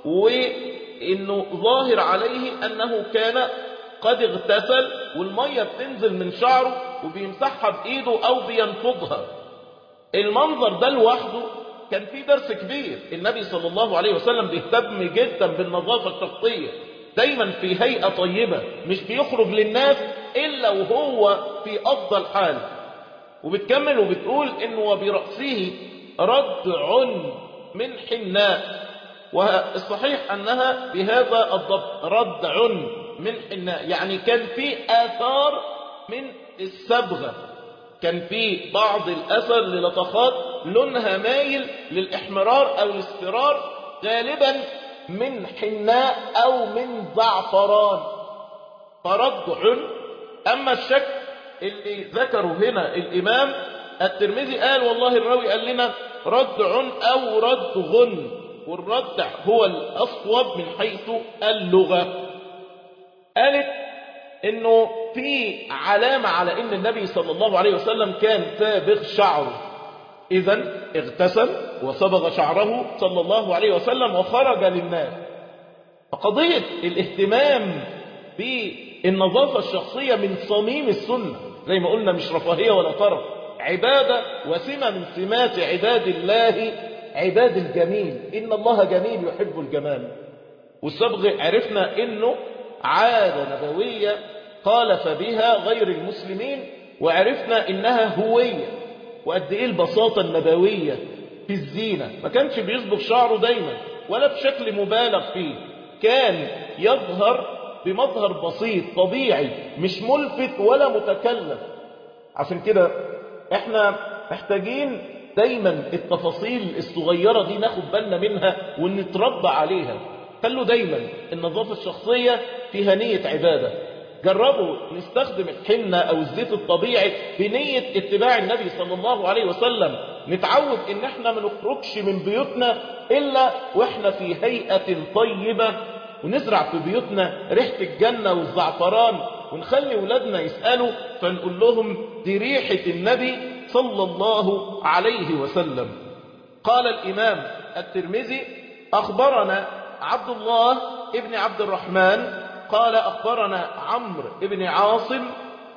وانه ظاهر عليه انه كان قد اغتسل والمية بتنزل من شعره وبيمسحها بايده او بينفضها المنظر ده لوحده كان فيه درس كبير النبي صلى الله عليه وسلم بيهتم جدا بالنظافة الشخصية دايما في هيئة طيبة مش بيخرج للناس إلا وهو في أفضل حال وبتكمل وبتقول إنه وبرأسه ردع من حناء والصحيح أنها بهذا الضبط ردع من حناء يعني كان في آثار من الصبغة كان في بعض الأثر للطخات لونها مايل للإحمرار أو الاصفرار غالبا من حناء أو من زعفران فردع أما الشك اللي ذكره هنا الإمام الترمذي قال والله الراوي قال لنا ردع أو ردغ والردع هو الأصوب من حيث اللغة قالت انه في علامة على ان النبي صلى الله عليه وسلم كان سابغ شعره اذا اغتسل وصبغ شعره صلى الله عليه وسلم وخرج للناس فقضية الاهتمام بالنظافة الشخصية من صميم السنة زي ما قلنا مش رفاهية ولا طرف عبادة وسمة من سمات عباد الله عباد الجميل إن الله جميل يحب الجمال والصبغ عرفنا إنه عادة نبوية خالف بها غير المسلمين وعرفنا إنها هوية وقد إيه البساطة النبوية في الزينة ما كانش بيصبغ شعره دايما ولا بشكل مبالغ فيه كان يظهر بمظهر بسيط طبيعي مش ملفت ولا متكلف عشان كده احنا محتاجين دايما التفاصيل الصغيرة دي ناخد بالنا منها ونتربى عليها خلوا دايما النظافة الشخصية فيها نية عبادة جربوا نستخدم الحنة أو الزيت الطبيعي بنية اتباع النبي صلى الله عليه وسلم نتعود ان احنا ما نخرجش من بيوتنا إلا واحنا في هيئة طيبة ونزرع في بيوتنا ريحة الجنة والزعفران ونخلي ولادنا يسألوا فنقول لهم دي ريحة النبي صلى الله عليه وسلم قال الإمام الترمذي أخبرنا عبد الله ابن عبد الرحمن قال أخبرنا عمرو ابن عاصم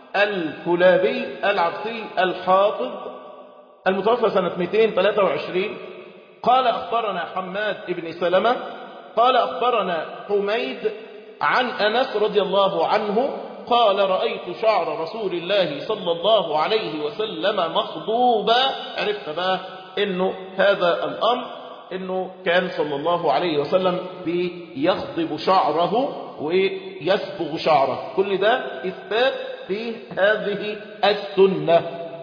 الكلابي العبسي الحافظ المتوفى سنة 223 قال أخبرنا حماد ابن سلمة قال أخبرنا حميد عن أنس رضي الله عنه قال رأيت شعر رسول الله صلى الله عليه وسلم مخضوبا عرفت بقى انه هذا الامر انه كان صلى الله عليه وسلم بيخضب شعره ويسبغ شعره كل ده اثبات في هذه السنة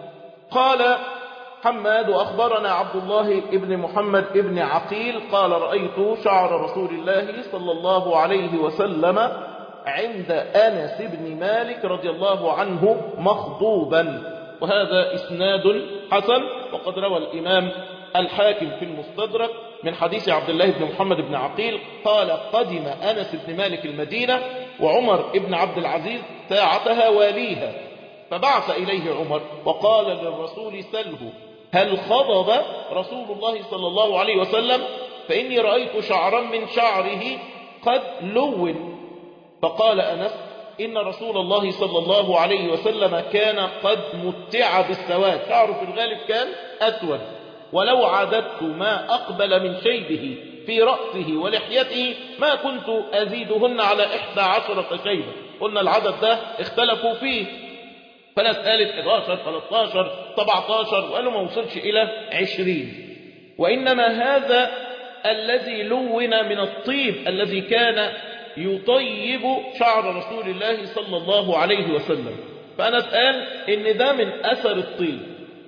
قال حماد وأخبرنا عبد الله ابن محمد ابن عقيل قال رأيت شعر رسول الله صلى الله عليه وسلم عند أنس بن مالك رضي الله عنه مخضوبا وهذا إسناد حسن وقد روى الإمام الحاكم في المستدرك من حديث عبد الله بن محمد بن عقيل قال قدم أنس بن مالك المدينة وعمر ابن عبد العزيز ساعتها واليها فبعث إليه عمر وقال للرسول سله هل خضب رسول الله صلى الله عليه وسلم فإني رأيت شعرا من شعره قد لون فقال أنس إن رسول الله صلى الله عليه وسلم كان قد متع بالسواد شعره في الغالب كان أسود ولو عددت ما أقبل من شيبه في رأسه ولحيته ما كنت أزيدهن على إحدى عشرة شيبة قلنا العدد ده اختلفوا فيه فناس قالت 11 13 17 وقالوا ما وصلش إلى 20 وإنما هذا الذي لون من الطيب الذي كان يطيب شعر رسول الله صلى الله عليه وسلم فأنس قال إن ده من أثر الطيب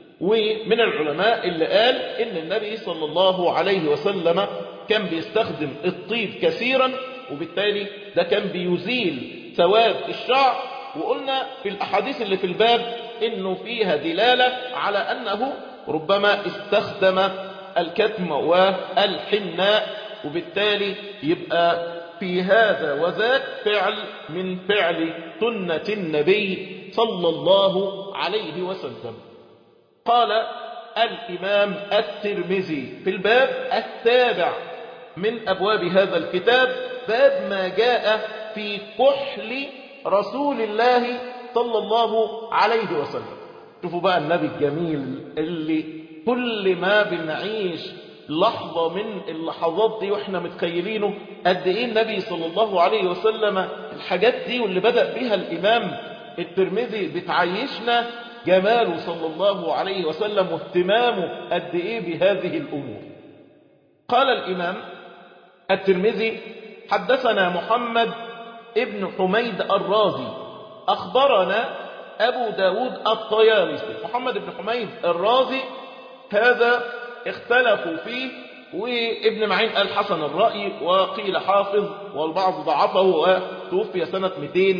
ومن العلماء اللي قال إن النبي صلى الله عليه وسلم كان بيستخدم الطيب كثيرا وبالتالي ده كان بيزيل سواد الشعر وقلنا في الأحاديث اللي في الباب إنه فيها دلالة على أنه ربما استخدم الكتم والحناء وبالتالي يبقى في هذا وذاك فعل من فعل سنة النبي صلى الله عليه وسلم قال الإمام الترمذي في الباب السابع من أبواب هذا الكتاب باب ما جاء في كحل رسول الله صلى الله عليه وسلم شوفوا بقى النبي الجميل اللي كل ما بنعيش لحظة من اللحظات دي واحنا متخيلينه قد ايه النبي صلى الله عليه وسلم الحاجات دي واللي بدأ بها الإمام الترمذي بتعيشنا جماله صلى الله عليه وسلم واهتمامه قد ايه بهذه الأمور قال الإمام الترمذي حدثنا محمد ابن حميد الرازي أخبرنا أبو داود الطيالسي محمد بن حميد الرازي هذا اختلفوا فيه وابن معين قال حسن الرأي وقيل حافظ والبعض ضعفه وتوفي سنة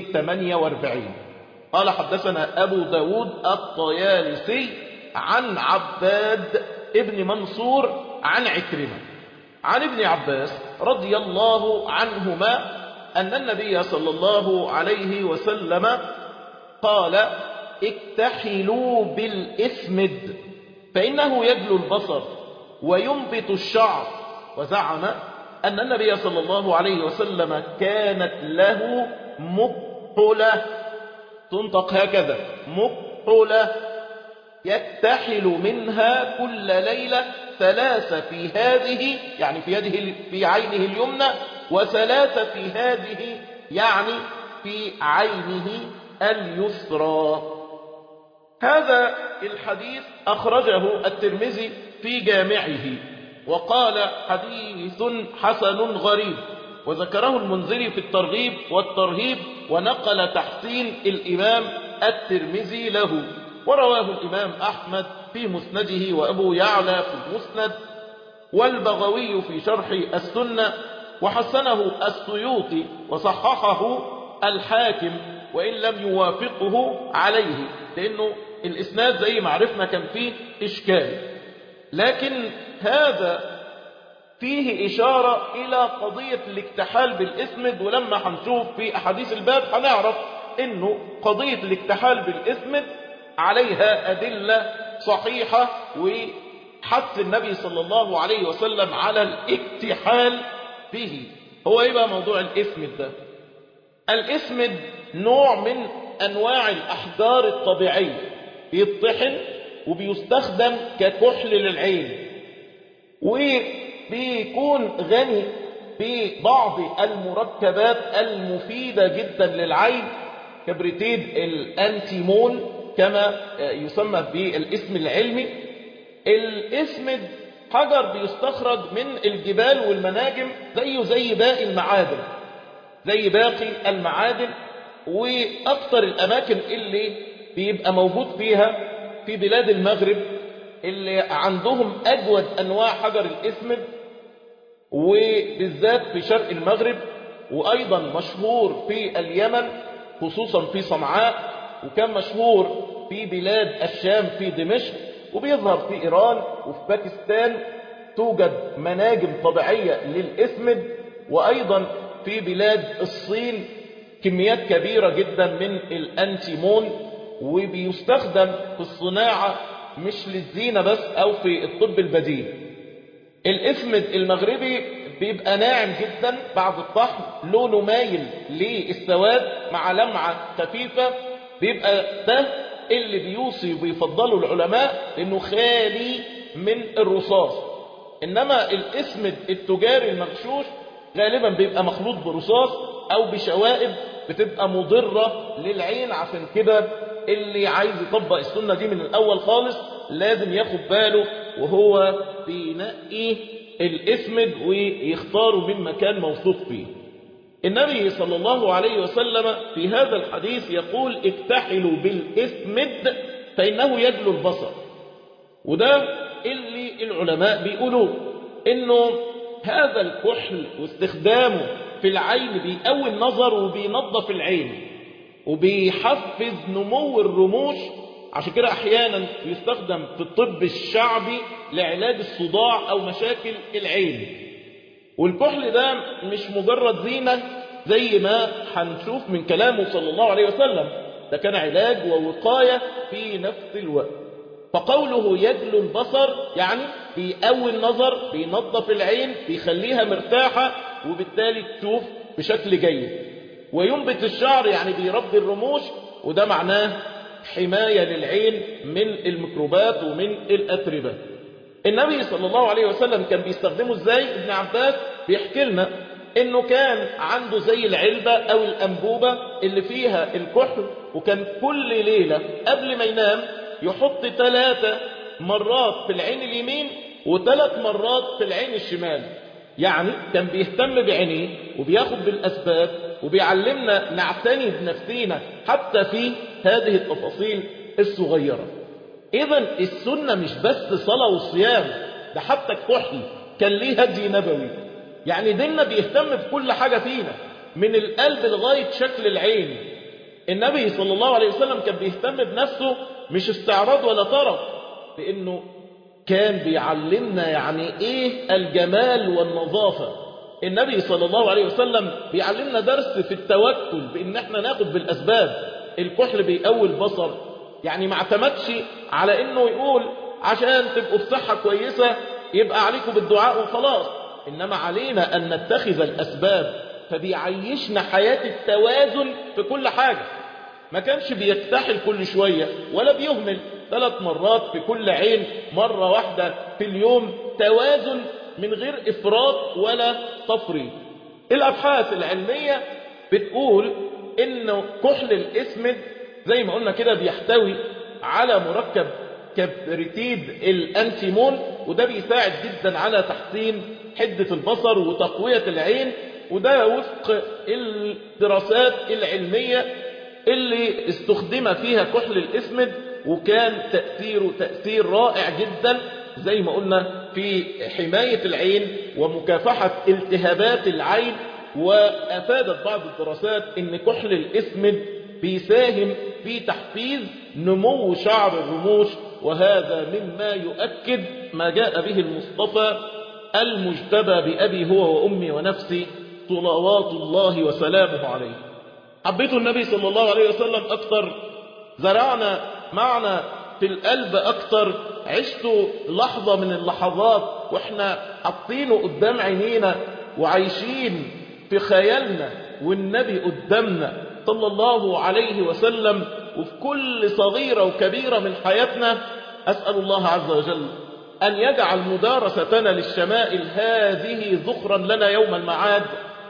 248 قال حدثنا أبو داود الطيالسي عن عباد ابن منصور عن عكرمة عن ابن عباس رضي الله عنهما أن النبي صلى الله عليه وسلم قال اكتحلوا بالإثمد فإنه يجلو البصر وينبت الشعر وزعم أن النبي صلى الله عليه وسلم كانت له مكحلة تنطق هكذا مكحلة يكتحل منها كل ليلة ثلاثة في هذه يعني في يده في عينه اليمنى وثلاثة في هذه يعني في عينه اليسرى هذا الحديث أخرجه الترمذي في جامعه وقال حديث حسن غريب وذكره المنذري في الترغيب والترهيب ونقل تحسين الإمام الترمذي له ورواه الإمام أحمد في مسنده وأبو يعلى في المسند والبغوي في شرح السنة وحسنه السيوطي وصححه الحاكم وإن لم يوافقه عليه لأنه الإسناد زي ما عرفنا كان فيه إشكال لكن هذا فيه إشارة إلى قضية الاكتحال بالإسمد ولما هنشوف في أحاديث الباب هنعرف إنه قضية الاكتحال بالإسمد عليها أدلة صحيحة وحث النبي صلى الله عليه وسلم على الاكتحال به هو إيه بقى موضوع الإسمد ده الإسمد نوع من أنواع الأحجار الطبيعية بيطحن وبيستخدم ككحل للعين وبيكون غني ببعض المركبات المفيدة جدا للعين كبريتيد الانتيمون كما يسمى بالاسم العلمي الاسمد حجر بيستخرج من الجبال والمناجم زيه زي باقي المعادن زي باقي المعادن واكثر الاماكن اللي بيبقى موجود فيها في بلاد المغرب اللي عندهم اجود انواع حجر الاسمد وبالذات في شرق المغرب وايضا مشهور في اليمن خصوصا في صنعاء وكان مشهور في بلاد الشام في دمشق وبيظهر في ايران وفي باكستان توجد مناجم طبيعيه للاسمد وايضا في بلاد الصين كميات كبيرة جدا من الأنتيمون وبيستخدم في الصناعة مش للزينة بس أو في الطب البديل الإسمد المغربي بيبقى ناعم جدا بعد الطحن لونه مايل للسواد مع لمعة خفيفة بيبقى ده اللي بيوصي وبيفضله العلماء انه خالي من الرصاص انما الاسمد التجاري المغشوش غالبا بيبقى مخلوط برصاص او بشوائب بتبقى مضرة للعين عشان كده اللي عايز يطبق السنة دي من الاول خالص لازم ياخد باله وهو بينقي الاسمد ويختاره من مكان موثوق فيه النبي صلى الله عليه وسلم في هذا الحديث يقول اكتحلوا بالاسمد فإنه يجلو البصر وده اللي العلماء بيقولوا انه هذا الكحل واستخدامه في العين بيقوي النظر وبينظف العين وبيحفز نمو الرموش عشان كده احيانا يستخدم في الطب الشعبي لعلاج الصداع او مشاكل العين والكحل ده مش مجرد زينة زي ما هنشوف من كلامه صلى الله عليه وسلم ده كان علاج ووقاية في نفس الوقت فقوله يجلو البصر يعني بيقوي النظر بينظف العين بيخليها مرتاحة وبالتالي تشوف بشكل جيد وينبت الشعر يعني بيربي الرموش وده معناه حماية للعين من الميكروبات ومن الأتربة النبي صلى الله عليه وسلم كان بيستخدمه ازاي ابن عباس بيحكي لنا انه كان عنده زي العلبة او الانبوبة اللي فيها الكحل وكان كل ليلة قبل ما ينام يحط ثلاثة مرات في العين اليمين وثلاث مرات في العين الشمال يعني كان بيهتم بعينيه وبياخد بالأسباب وبيعلمنا نعتني بنفسينا حتى في هذه التفاصيل الصغيرة إذا السنة مش بس صلاة وصيام ده حتى الكحل كان ليه هدي نبوي يعني ديننا بيهتم بكل حاجة فينا من القلب لغاية شكل العين النبي صلى الله عليه وسلم كان بيهتم بنفسه مش استعراض ولا طرف لأنه كان بيعلمنا يعني إيه الجمال والنظافة النبي صلى الله عليه وسلم بيعلمنا درس في التوكل بإن احنا ناخد بالأسباب الكحل بيقوي البصر يعني ما اعتمدش على انه يقول عشان تبقوا بصحة كويسة يبقى عليكم بالدعاء وخلاص انما علينا ان نتخذ الاسباب فبيعيشنا حياة التوازن في كل حاجة ما كانش بيكتحل كل شوية ولا بيهمل ثلاث مرات في كل عين مرة واحدة في اليوم توازن من غير افراط ولا تفريط الابحاث العلمية بتقول انه كحل الاسمد زي ما قلنا كده بيحتوي على مركب كبريتيد الانتيمون وده بيساعد جدا على تحسين حدة البصر وتقوية العين وده وفق الدراسات العلمية اللي استخدم فيها كحل الاسمد وكان تأثيره تأثير رائع جدا زي ما قلنا في حماية العين ومكافحة التهابات العين وأفادت بعض الدراسات ان كحل الاسمد بيساهم في تحفيز نمو شعر الرموش وهذا مما يؤكد ما جاء به المصطفى المجتبى بأبي هو وأمي ونفسي صلوات الله وسلامه عليه حبيت النبي صلى الله عليه وسلم أكثر زرعنا معنا في القلب أكثر عشت لحظة من اللحظات وإحنا حاطينه قدام عينينا وعايشين في خيالنا والنبي قدامنا صلى الله عليه وسلم وفي كل صغيرة وكبيرة من حياتنا أسأل الله عز وجل أن يجعل مدارستنا للشمائل هذه ذخرا لنا يوم المعاد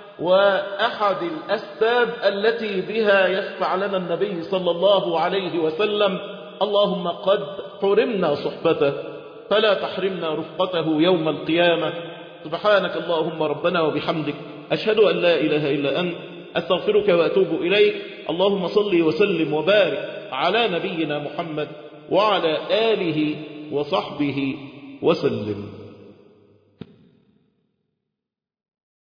وأحد الأسباب التي بها يشفع لنا النبي صلى الله عليه وسلم اللهم قد حرمنا صحبته فلا تحرمنا رفقته يوم القيامة سبحانك اللهم ربنا وبحمدك أشهد أن لا إله إلا أنت أستغفرك وأتوب إليك اللهم صل وسلم وبارك على نبينا محمد وعلى آله وصحبه وسلم